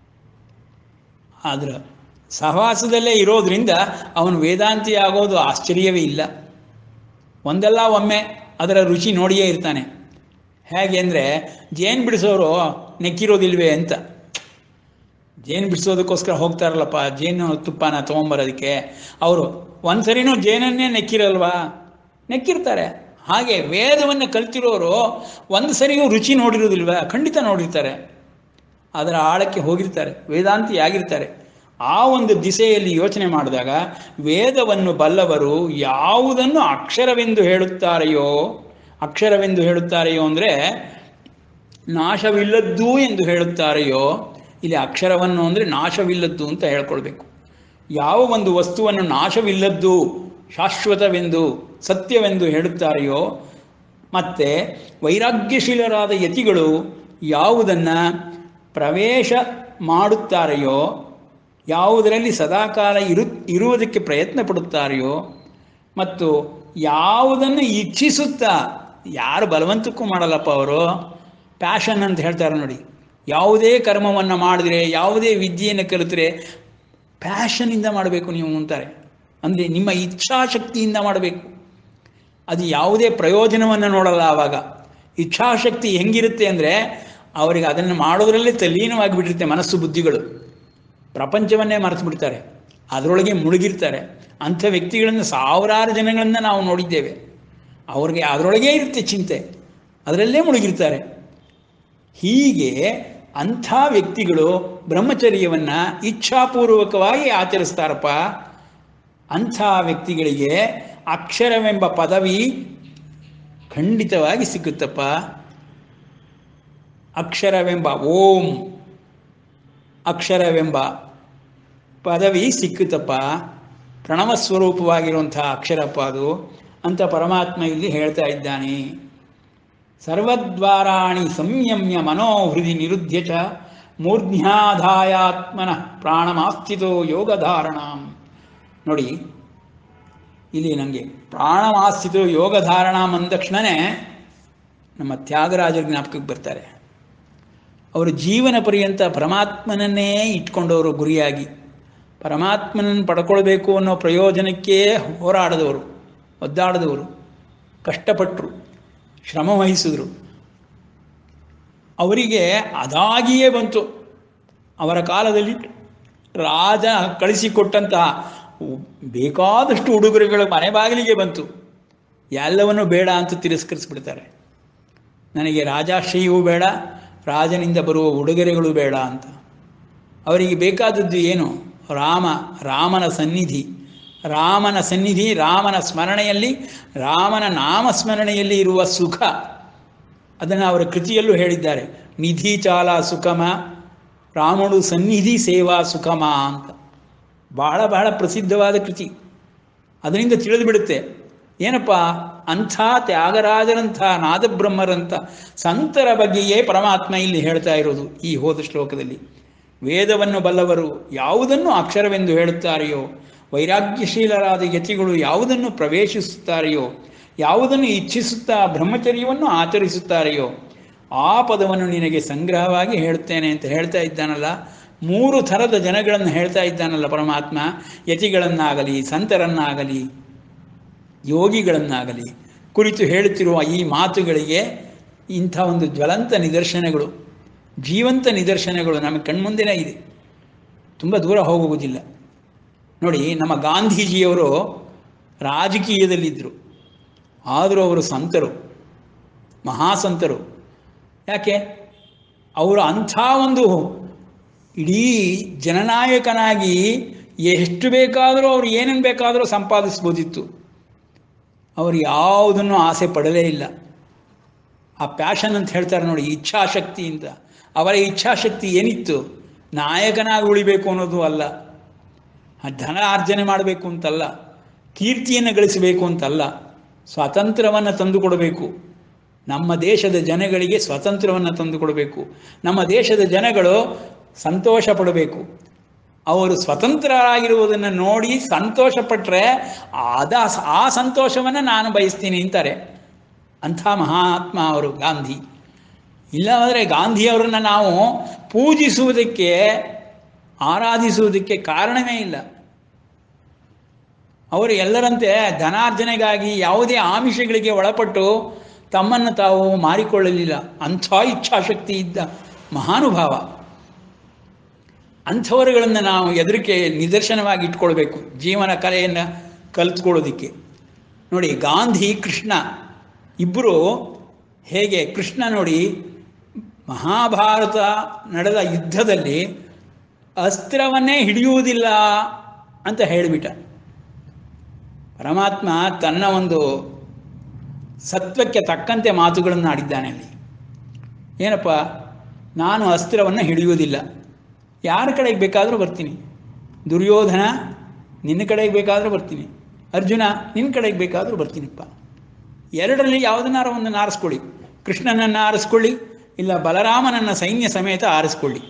ಆದ್ರೆ ಸಹವಾಸದಲ್ಲೇ ಇರೋದ್ರಿಂದ ಅವನು ವೇದಾಂತಿ ಆಗೋದು ಆಶ್ಚರ್ಯವೇ ಇಲ್ಲ ಒಂದಲ್ಲ ಒಮ್ಮೆ ಅದರ ರುಚಿ ನೋಡಿಯೇ ಇರ್ತಾನೆ ಹೇಗೆ ಅಂದರೆ ಜೇನು ಬಿಡಿಸೋರು ನೆಕ್ಕಿರೋದಿಲ್ವೇ ಅಂತ ಜೇನು ಬಿಡಿಸೋದಕ್ಕೋಸ್ಕರ ಹೋಗ್ತಾರಲ್ಲಪ್ಪ ಜೇನು ತುಪ್ಪನ ತೊಗೊಂಬರೋದಕ್ಕೆ ಅವರು ಒಂದು ಸರಿನೂ ಜೇನನ್ನೇ ನೆಕ್ಕಿರಲ್ವಾ ನೆಕ್ಕಿರ್ತಾರೆ ಹಾಗೆ ವೇದವನ್ನು ಕಲ್ತಿರೋರು ಒಂದು ಸರಿಯೂ ರುಚಿ ನೋಡಿರೋದಿಲ್ವ ಖಂಡಿತ ನೋಡಿರ್ತಾರೆ ಅದರ ಆಳಕ್ಕೆ ಹೋಗಿರ್ತಾರೆ ವೇದಾಂತಿ ಆಗಿರ್ತಾರೆ ಆ ಒಂದು ದಿಸೆಯಲ್ಲಿ ಯೋಚನೆ ಮಾಡಿದಾಗ ವೇದವನ್ನು ಬಲ್ಲವರು ಯಾವುದನ್ನು ಅಕ್ಷರವೆಂದು ಹೇಳುತ್ತಾರೆಯೋ ಅಕ್ಷರವೆಂದು ಹೇಳುತ್ತಾರೆಯೋ ಅಂದರೆ ನಾಶವಿಲ್ಲದ್ದು ಎಂದು ಹೇಳುತ್ತಾರೆಯೋ ಇಲ್ಲಿ ಅಕ್ಷರವನ್ನು ಅಂದರೆ ನಾಶವಿಲ್ಲದ್ದು ಅಂತ ಹೇಳ್ಕೊಳ್ಬೇಕು ಯಾವ ಒಂದು ವಸ್ತುವನ್ನು ನಾಶವಿಲ್ಲದ್ದು ಶಾಶ್ವತವೆಂದು ಸತ್ಯವೆಂದು ಹೇಳುತ್ತಾರೆಯೋ ಮತ್ತು ವೈರಾಗ್ಯಶೀಲರಾದ ಯತಿಗಳು ಯಾವುದನ್ನು ಪ್ರವೇಶ ಮಾಡುತ್ತಾರೆಯೋ ಯಾವುದರಲ್ಲಿ ಸದಾಕಾಲ ಇರು ಇರುವುದಕ್ಕೆ ಪ್ರಯತ್ನ ಪಡುತ್ತಾರೆಯೋ ಮತ್ತು ಯಾವುದನ್ನು ಇಚ್ಛಿಸುತ್ತಾ ಯಾರು ಬಲವಂತಕ್ಕೂ ಮಾಡಲ್ಲಪ್ಪ ಅವರು ಪ್ಯಾಷನ್ ಅಂತ ಹೇಳ್ತಾರೆ ನೋಡಿ ಯಾವುದೇ ಕರ್ಮವನ್ನು ಮಾಡಿದ್ರೆ ಯಾವುದೇ ವಿದ್ಯೆಯನ್ನು ಕಲಿತರೆ ಪ್ಯಾಷನಿಂದ ಮಾಡಬೇಕು ನೀವು ಅಂತಾರೆ ಅಂದರೆ ನಿಮ್ಮ ಇಚ್ಛಾಶಕ್ತಿಯಿಂದ ಮಾಡಬೇಕು ಅದು ಯಾವುದೇ ಪ್ರಯೋಜನವನ್ನು ನೋಡಲ್ಲ ಆವಾಗ ಇಚ್ಛಾಶಕ್ತಿ ಹೆಂಗಿರುತ್ತೆ ಅಂದರೆ ಅವರಿಗೆ ಅದನ್ನು ಮಾಡೋದ್ರಲ್ಲೇ ತಲ್ಲೀನವಾಗಿ ಬಿಟ್ಟಿರುತ್ತೆ ಮನಸ್ಸು ಬುದ್ಧಿಗಳು ಪ್ರಪಂಚವನ್ನೇ ಮರೆತು ಬಿಡ್ತಾರೆ ಅದರೊಳಗೆ ಮುಳುಗಿರ್ತಾರೆ ಅಂಥ ವ್ಯಕ್ತಿಗಳನ್ನು ಸಾವಿರಾರು ಜನಗಳನ್ನು ನಾವು ನೋಡಿದ್ದೇವೆ ಅವ್ರಿಗೆ ಅದರೊಳಗೇ ಇರುತ್ತೆ ಚಿಂತೆ ಅದರಲ್ಲೇ ಮುಳುಗಿರ್ತಾರೆ ಹೀಗೆ ಅಂಥ ವ್ಯಕ್ತಿಗಳು ಬ್ರಹ್ಮಚರ್ಯವನ್ನು ಇಚ್ಛಾಪೂರ್ವಕವಾಗಿ ಆಚರಿಸ್ತಾರಪ್ಪ ಅಂಥ ವ್ಯಕ್ತಿಗಳಿಗೆ ಅಕ್ಷರವೆಂಬ ಪದವಿ ಖಂಡಿತವಾಗಿ ಸಿಕ್ಕುತ್ತಪ್ಪ ಅಕ್ಷರವೆಂಬ ಓಂ ಅಕ್ಷರವೆಂಬ ಪದವಿ ಸಿಕ್ಕುತ್ತಪ್ಪ ಪ್ರಣವ ಸ್ವರೂಪವಾಗಿರುವಂಥ ಅಕ್ಷರಪ್ಪ ಅದು ಅಂತ ಪರಮಾತ್ಮ ಇಲ್ಲಿ ಹೇಳ್ತಾ ಇದ್ದಾನೆ ಸರ್ವದ್ವಾರಾಣಿ ಸಂಯಮ್ಯ ಮನೋಹೃದಿ ನಿರುದ್ಯ ಚ ಮೂರ್ಧ್ಯಾಧಾಯಾತ್ಮನಃ ಪ್ರಾಣಮಾಸ್ಥಿತೋ ಯೋಗಧಾರಣಾಂ ನೋಡಿ ಇಲ್ಲಿ ನನಗೆ ಪ್ರಾಣಮಾಸ್ಥಿತೋ ಯೋಗಧಾರಣಾಂ ಅಂದ ತಕ್ಷಣವೇ ನಮ್ಮ ತ್ಯಾಗರಾಜರ ಜ್ಞಾಪಕಕ್ಕೆ ಬರ್ತಾರೆ ಅವರು ಜೀವನ ಪರ್ಯಂತ ಪರಮಾತ್ಮನನ್ನೇ ಇಟ್ಕೊಂಡವರು ಗುರಿಯಾಗಿ ಪರಮಾತ್ಮನನ್ನು ಪಡ್ಕೊಳ್ಬೇಕು ಅನ್ನೋ ಪ್ರಯೋಜನಕ್ಕೆ ಹೋರಾಡಿದವರು ಒದ್ದಾಡಿದವರು ಕಷ್ಟಪಟ್ಟರು ಶ್ರಮ ವಹಿಸಿದ್ರು ಅವರಿಗೆ ಅದಾಗಿಯೇ ಬಂತು ಅವರ ಕಾಲದಲ್ಲಿ ರಾಜ ಕಳಿಸಿಕೊಟ್ಟಂತಹ ಬೇಕಾದಷ್ಟು ಉಡುಗೊರೆಗಳು ಮನೆ ಬಾಗಿಲಿಗೆ ಬಂತು ಎಲ್ಲವನ್ನೂ ಬೇಡ ಅಂತ ತಿರಸ್ಕರಿಸ್ಬಿಡ್ತಾರೆ ನನಗೆ ರಾಜಾಶ್ರಯವೂ ಬೇಡ ರಾಜನಿಂದ ಬರುವ ಉಡುಗೊರೆಗಳು ಬೇಡ ಅಂತ ಅವರಿಗೆ ಬೇಕಾದದ್ದು ಏನು ರಾಮ ರಾಮನ ಸನ್ನಿಧಿ ರಾಮನ ಸನ್ನಿಧಿ ರಾಮನ ಸ್ಮರಣೆಯಲ್ಲಿ ರಾಮನ ನಾಮಸ್ಮರಣೆಯಲ್ಲಿ ಇರುವ ಸುಖ ಅದನ್ನು ಅವರ ಕೃತಿಯಲ್ಲೂ ಹೇಳಿದ್ದಾರೆ ನಿಧಿ ಚಾಲ ಸುಖಮ ರಾಮನು ಸನ್ನಿಧಿ ಸೇವಾ ಸುಖಮ ಅಂತ ಬಹಳ ಬಹಳ ಪ್ರಸಿದ್ಧವಾದ ಕೃತಿ ಅದರಿಂದ ತಿಳಿದು ಬಿಡುತ್ತೆ ಏನಪ್ಪ ಅಂಥ ತ್ಯಾಗರಾಜರಂಥ ನಾದಬ್ರಹ್ಮರಂಥ ಸಂತರ ಬಗ್ಗೆಯೇ ಪರಮಾತ್ಮ ಇಲ್ಲಿ ಹೇಳ್ತಾ ಇರೋದು ಈ ಹೋದ ಶ್ಲೋಕದಲ್ಲಿ ವೇದವನ್ನು ಬಲ್ಲವರು ಯಾವುದನ್ನು ಅಕ್ಷರವೆಂದು ಹೇಳುತ್ತಾರೆಯೋ ವೈರಾಗ್ಯಶೀಲರಾದ ಯತಿಗಳು ಯಾವುದನ್ನು ಪ್ರವೇಶಿಸುತ್ತಾರೆಯೋ ಯಾವುದನ್ನು ಇಚ್ಛಿಸುತ್ತಾ ಬ್ರಹ್ಮಚರ್ಯವನ್ನು ಆಚರಿಸುತ್ತಾರೆಯೋ ಆ ಪದವನ್ನು ನಿನಗೆ ಸಂಗ್ರಹವಾಗಿ ಹೇಳ್ತೇನೆ ಅಂತ ಹೇಳ್ತಾ ಇದ್ದಾನಲ್ಲ ಮೂರು ಥರದ ಜನಗಳನ್ನು ಹೇಳ್ತಾ ಇದ್ದಾನಲ್ಲ ಪರಮಾತ್ಮ ಯತಿಗಳನ್ನಾಗಲಿ ಸಂತರನ್ನಾಗಲಿ ಯೋಗಿಗಳನ್ನಾಗಲಿ ಕುರಿತು ಹೇಳುತ್ತಿರುವ ಈ ಮಾತುಗಳಿಗೆ ಇಂಥ ಒಂದು ಜ್ವಲಂತ ನಿದರ್ಶನಗಳು ಜೀವಂತ ನಿದರ್ಶನಗಳು ನಮ್ಮ ಕಣ್ಮುಂದೆನೇ ಇದೆ ತುಂಬ ದೂರ ಹೋಗುವುದಿಲ್ಲ ನೋಡಿ ನಮ್ಮ ಗಾಂಧೀಜಿಯವರು ರಾಜಕೀಯದಲ್ಲಿದ್ದರು ಆದರೂ ಅವರು ಸಂತರು ಮಹಾಸಂತರು ಯಾಕೆ ಅವರು ಅಂಥ ಒಂದು ಇಡೀ ಜನನಾಯಕನಾಗಿ ಎಷ್ಟು ಬೇಕಾದರೂ ಅವ್ರು ಏನೇನು ಬೇಕಾದರೂ ಸಂಪಾದಿಸ್ಬೋದಿತ್ತು ಅವರು ಯಾವುದನ್ನು ಆಸೆ ಪಡಲೇ ಇಲ್ಲ ಆ ಪ್ಯಾಷನ್ ಅಂತ ಹೇಳ್ತಾರೆ ನೋಡಿ ಇಚ್ಛಾಶಕ್ತಿಯಿಂದ ಅವರ ಇಚ್ಛಾಶಕ್ತಿ ಏನಿತ್ತು ನಾಯಕನಾಗಿ ಉಳಿಬೇಕು ಅನ್ನೋದು ಅಲ್ಲ ಧನ ಅರ್ಜನೆ ಮಾಡಬೇಕು ಅಂತಲ್ಲ ಕೀರ್ತಿಯನ್ನು ಗಳಿಸಬೇಕು ಅಂತಲ್ಲ ಸ್ವಾತಂತ್ರ್ಯವನ್ನು ತಂದುಕೊಡಬೇಕು ನಮ್ಮ ದೇಶದ ಜನಗಳಿಗೆ ಸ್ವಾತಂತ್ರ್ಯವನ್ನು ತಂದುಕೊಡಬೇಕು ನಮ್ಮ ದೇಶದ ಜನಗಳು ಸಂತೋಷ ಪಡಬೇಕು ಅವರು ಸ್ವತಂತ್ರರಾಗಿರುವುದನ್ನು ನೋಡಿ ಸಂತೋಷಪಟ್ಟರೆ ಅದ ಆ ಸಂತೋಷವನ್ನು ನಾನು ಬಯಸ್ತೀನಿ ಅಂತಾರೆ ಅಂಥ ಮಹಾತ್ಮ ಅವರು ಗಾಂಧಿ ಇಲ್ಲವಾದರೆ ಗಾಂಧಿಯವರನ್ನು ನಾವು ಪೂಜಿಸುವುದಕ್ಕೆ ಆರಾಧಿಸುವುದಕ್ಕೆ ಕಾರಣವೇ ಇಲ್ಲ ಅವರು ಎಲ್ಲರಂತೆ ಧನಾರ್ಜನೆಗಾಗಿ ಯಾವುದೇ ಆಮಿಷಗಳಿಗೆ ಒಳಪಟ್ಟು ತಮ್ಮನ್ನು ತಾವು ಮಾರಿಕೊಳ್ಳಲಿಲ್ಲ ಅಂಥ ಇಚ್ಛಾಶಕ್ತಿ ಇದ್ದ ಮಹಾನುಭಾವ ಅಂಥವರುಗಳನ್ನು ನಾವು ಎದುರಿಕೆ ನಿದರ್ಶನವಾಗಿ ಇಟ್ಕೊಳ್ಬೇಕು ಜೀವನ ಕಲೆಯನ್ನು ಕಲಿತ್ಕೊಳ್ಳೋದಕ್ಕೆ ನೋಡಿ ಗಾಂಧಿ ಕೃಷ್ಣ ಇಬ್ಬರು ಹೇಗೆ ಕೃಷ್ಣ ನೋಡಿ ಮಹಾಭಾರತ ನಡೆದ ಯುದ್ಧದಲ್ಲಿ ಅಸ್ತ್ರವನ್ನೇ ಹಿಡಿಯುವುದಿಲ್ಲ ಅಂತ ಹೇಳಿಬಿಟ್ಟ ಪರಮಾತ್ಮ ತನ್ನ ಒಂದು ಸತ್ವಕ್ಕೆ ತಕ್ಕಂತೆ ಮಾತುಗಳನ್ನು ಆಡಿದ್ದಾನೆ ಅಲ್ಲಿ ಏನಪ್ಪ ನಾನು ಅಸ್ತ್ರವನ್ನು ಹಿಡಿಯುವುದಿಲ್ಲ ಯಾರ ಕಡೆಗೆ ಬೇಕಾದರೂ ಬರ್ತೀನಿ ದುರ್ಯೋಧನ ನಿನ್ನ ಕಡೆಗೆ ಬೇಕಾದರೂ ಬರ್ತೀನಿ ಅರ್ಜುನ ನಿನ್ನ ಕಡೆಗೆ ಬೇಕಾದರೂ ಬರ್ತೀನಿಪ್ಪ ಎರಡರಲ್ಲಿ ಯಾವುದನ್ನಾರು ಒಂದು ಆರಿಸ್ಕೊಳ್ಳಿ ಕೃಷ್ಣನನ್ನು ಆರಿಸ್ಕೊಳ್ಳಿ ಇಲ್ಲ ಬಲರಾಮನನ್ನ ಸೈನ್ಯ ಸಮೇತ ಆರಿಸ್ಕೊಳ್ಳಿ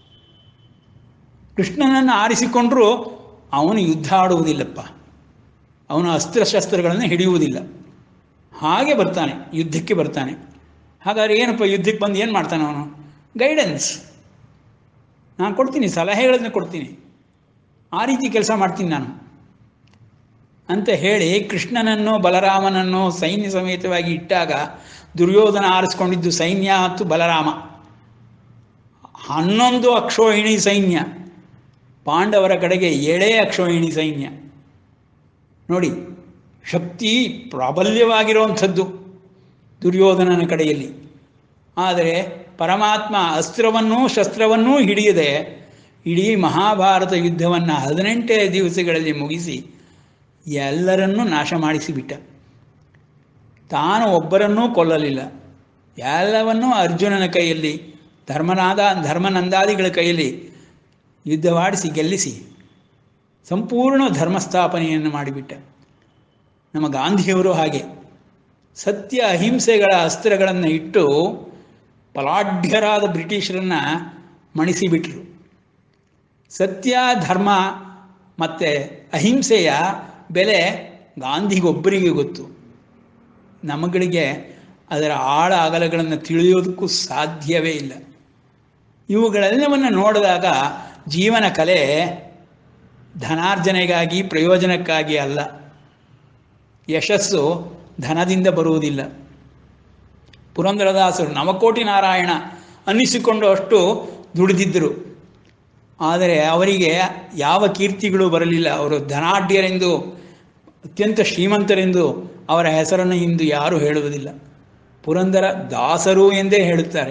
ಕೃಷ್ಣನನ್ನು ಆರಿಸಿಕೊಂಡ್ರೂ ಅವನು ಯುದ್ಧ ಆಡುವುದಿಲ್ಲಪ್ಪ ಅವನು ಅಸ್ತ್ರಶಸ್ತ್ರಗಳನ್ನು ಹಿಡಿಯುವುದಿಲ್ಲ ಹಾಗೆ ಬರ್ತಾನೆ ಯುದ್ಧಕ್ಕೆ ಬರ್ತಾನೆ ಹಾಗಾದ್ರೆ ಏನಪ್ಪ ಯುದ್ಧಕ್ಕೆ ಬಂದು ಏನು ಮಾಡ್ತಾನೆ ಅವನು ಗೈಡೆನ್ಸ್ ನಾನು ಕೊಡ್ತೀನಿ ಸಲಹೆಗಳನ್ನು ಕೊಡ್ತೀನಿ ಆ ರೀತಿ ಕೆಲಸ ಮಾಡ್ತೀನಿ ನಾನು ಅಂತ ಹೇಳಿ ಕೃಷ್ಣನನ್ನು ಬಲರಾಮನನ್ನು ಸೈನ್ಯ ಸಮೇತವಾಗಿ ಇಟ್ಟಾಗ ದುರ್ಯೋಧನ ಆರಿಸ್ಕೊಂಡಿದ್ದು ಸೈನ್ಯ ಮತ್ತು ಬಲರಾಮ ಹನ್ನೊಂದು ಅಕ್ಷೋಹಿಣಿ ಸೈನ್ಯ ಪಾಂಡವರ ಕಡೆಗೆ ಏಳೇ ಅಕ್ಷೋಹಿಣಿ ಸೈನ್ಯ ನೋಡಿ ಶಕ್ತಿ ಪ್ರಾಬಲ್ಯವಾಗಿರುವಂಥದ್ದು ದುರ್ಯೋಧನನ ಕಡೆಯಲ್ಲಿ ಆದರೆ ಪರಮಾತ್ಮ ಅಸ್ತ್ರವನ್ನೂ ಶಸ್ತ್ರವನ್ನೂ ಹಿಡಿಯದೆ ಇಡೀ ಮಹಾಭಾರತ ಯುದ್ಧವನ್ನು ಹದಿನೆಂಟೇ ದಿವಸಗಳಲ್ಲಿ ಮುಗಿಸಿ ಎಲ್ಲರನ್ನೂ ನಾಶ ಮಾಡಿಸಿಬಿಟ್ಟ ತಾನು ಒಬ್ಬರನ್ನೂ ಕೊಲ್ಲಲಿಲ್ಲ ಎಲ್ಲವನ್ನೂ ಅರ್ಜುನನ ಕೈಯಲ್ಲಿ ಧರ್ಮನಾದ ಧರ್ಮನಂದಾದಿಗಳ ಕೈಯಲ್ಲಿ ಯುದ್ಧವಾಡಿಸಿ ಗೆಲ್ಲಿಸಿ ಸಂಪೂರ್ಣ ಧರ್ಮಸ್ಥಾಪನೆಯನ್ನು ಮಾಡಿಬಿಟ್ಟ ನಮ್ಮ ಗಾಂಧಿಯವರು ಹಾಗೆ ಸತ್ಯ ಅಹಿಂಸೆಗಳ ಅಸ್ತ್ರಗಳನ್ನು ಇಟ್ಟು ಬಲಾಢ್ಯರಾದ ಬ್ರಿಟಿಷರನ್ನು ಮಣಿಸಿಬಿಟ್ರು ಸತ್ಯ ಧರ್ಮ ಮತ್ತು ಅಹಿಂಸೆಯ ಬೆಲೆ ಗಾಂಧಿಗೊಬ್ಬರಿಗೆ ಗೊತ್ತು ನಮಗಳಿಗೆ ಅದರ ಆಳ ಅಗಲಗಳನ್ನು ತಿಳಿಯೋದಕ್ಕೂ ಸಾಧ್ಯವೇ ಇಲ್ಲ ಇವುಗಳೆಲ್ಲವನ್ನು ನೋಡಿದಾಗ ಜೀವನ ಕಲೆ ಧನಾರ್ಜನೆಗಾಗಿ ಪ್ರಯೋಜನಕ್ಕಾಗಿ ಅಲ್ಲ ಯಶಸ್ಸು ಧನದಿಂದ ಬರುವುದಿಲ್ಲ ಪುರಂದರದಾಸರು ನವಕೋಟಿ ನಾರಾಯಣ ಅನ್ನಿಸಿಕೊಂಡು ಅಷ್ಟು ದುಡಿದಿದ್ದರು ಆದರೆ ಅವರಿಗೆ ಯಾವ ಕೀರ್ತಿಗಳು ಬರಲಿಲ್ಲ ಅವರು ಧನಾಢ್ಯರೆಂದು ಅತ್ಯಂತ ಶ್ರೀಮಂತರೆಂದು ಅವರ ಹೆಸರನ್ನು ಇಂದು ಯಾರೂ ಹೇಳುವುದಿಲ್ಲ ಪುರಂದರ ದಾಸರು ಎಂದೇ ಹೇಳುತ್ತಾರೆ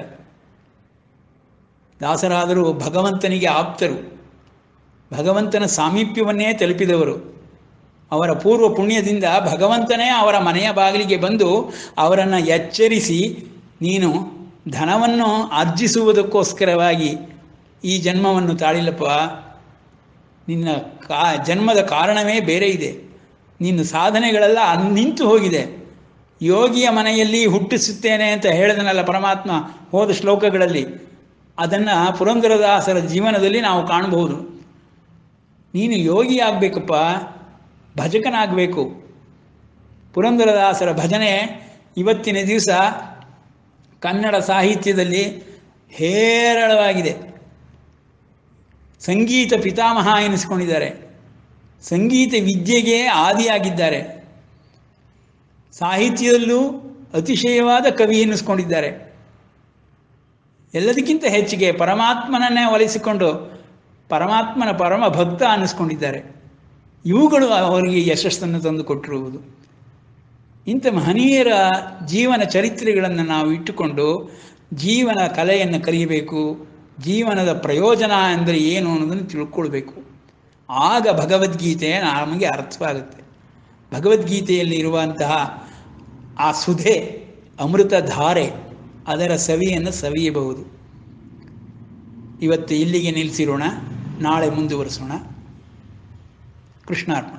ದಾಸರಾದರೂ ಭಗವಂತನಿಗೆ ಆಪ್ತರು ಭಗವಂತನ ಸಾಮೀಪ್ಯವನ್ನೇ ತಲುಪಿದವರು ಅವರ ಪೂರ್ವ ಪುಣ್ಯದಿಂದ ಭಗವಂತನೇ ಅವರ ಮನೆಯ ಬಾಗಿಲಿಗೆ ಬಂದು ಅವರನ್ನು ಎಚ್ಚರಿಸಿ ನೀನು ಧನವನ್ನು ಆರ್ಜಿಸುವುದಕ್ಕೋಸ್ಕರವಾಗಿ ಈ ಜನ್ಮವನ್ನು ತಾಳಿಲ್ಲಪ್ಪ ನಿನ್ನ ಕಾ ಜನ್ಮದ ಕಾರಣವೇ ಬೇರೆ ಇದೆ ನಿನ್ನ ಸಾಧನೆಗಳೆಲ್ಲ ನಿಂತು ಹೋಗಿದೆ ಯೋಗಿಯ ಮನೆಯಲ್ಲಿ ಹುಟ್ಟಿಸುತ್ತೇನೆ ಅಂತ ಹೇಳಿದನಲ್ಲ ಪರಮಾತ್ಮ ಹೋದ ಶ್ಲೋಕಗಳಲ್ಲಿ ಅದನ್ನು ಪುರಂದರದಾಸರ ಜೀವನದಲ್ಲಿ ನಾವು ಕಾಣಬಹುದು ನೀನು ಯೋಗಿ ಆಗಬೇಕಪ್ಪ ಭಜಕನಾಗಬೇಕು ಪುರಂದರದಾಸರ ಭಜನೆ ಇವತ್ತಿನ ದಿವಸ ಕನ್ನಡ ಸಾಹಿತ್ಯದಲ್ಲಿ ಹೇರಳವಾಗಿದೆ ಸಂಗೀತ ಪಿತಾಮಹ ಎನಿಸ್ಕೊಂಡಿದ್ದಾರೆ ಸಂಗೀತ ವಿದ್ಯೆಗೆ ಆದಿಯಾಗಿದ್ದಾರೆ ಸಾಹಿತ್ಯದಲ್ಲೂ ಅತಿಶಯವಾದ ಕವಿ ಎನ್ನಿಸ್ಕೊಂಡಿದ್ದಾರೆ ಎಲ್ಲದಕ್ಕಿಂತ ಹೆಚ್ಚಿಗೆ ಪರಮಾತ್ಮನನ್ನೇ ಒಲಿಸಿಕೊಂಡು ಪರಮಾತ್ಮನ ಪರಮ ಭಕ್ತ ಅನ್ನಿಸ್ಕೊಂಡಿದ್ದಾರೆ ಇವುಗಳು ಅವರಿಗೆ ಯಶಸ್ಸನ್ನು ತಂದು ಕೊಟ್ಟಿರುವುದು ಇಂಥ ಮಹನೀಯರ ಜೀವನ ಚರಿತ್ರೆಗಳನ್ನು ನಾವು ಇಟ್ಟುಕೊಂಡು ಜೀವನ ಕಲೆಯನ್ನು ಕಲಿಯಬೇಕು ಜೀವನದ ಪ್ರಯೋಜನ ಅಂದರೆ ಏನು ಅನ್ನೋದನ್ನು ತಿಳ್ಕೊಳ್ಬೇಕು ಆಗ ಭಗವದ್ಗೀತೆ ನಮಗೆ ಅರ್ಥವಾಗುತ್ತೆ ಭಗವದ್ಗೀತೆಯಲ್ಲಿ ಇರುವಂತಹ ಆ ಸುಧೆ ಅಮೃತ ಧಾರೆ ಅದರ ಸವಿಯನ್ನು ಸವಿಯಬಹುದು ಇವತ್ತು ಇಲ್ಲಿಗೆ ನಿಲ್ಲಿಸಿರೋಣ ನಾಳೆ ಮುಂದುವರಿಸೋಣ ಕೃಷ್ಣಾರ್ಪಣ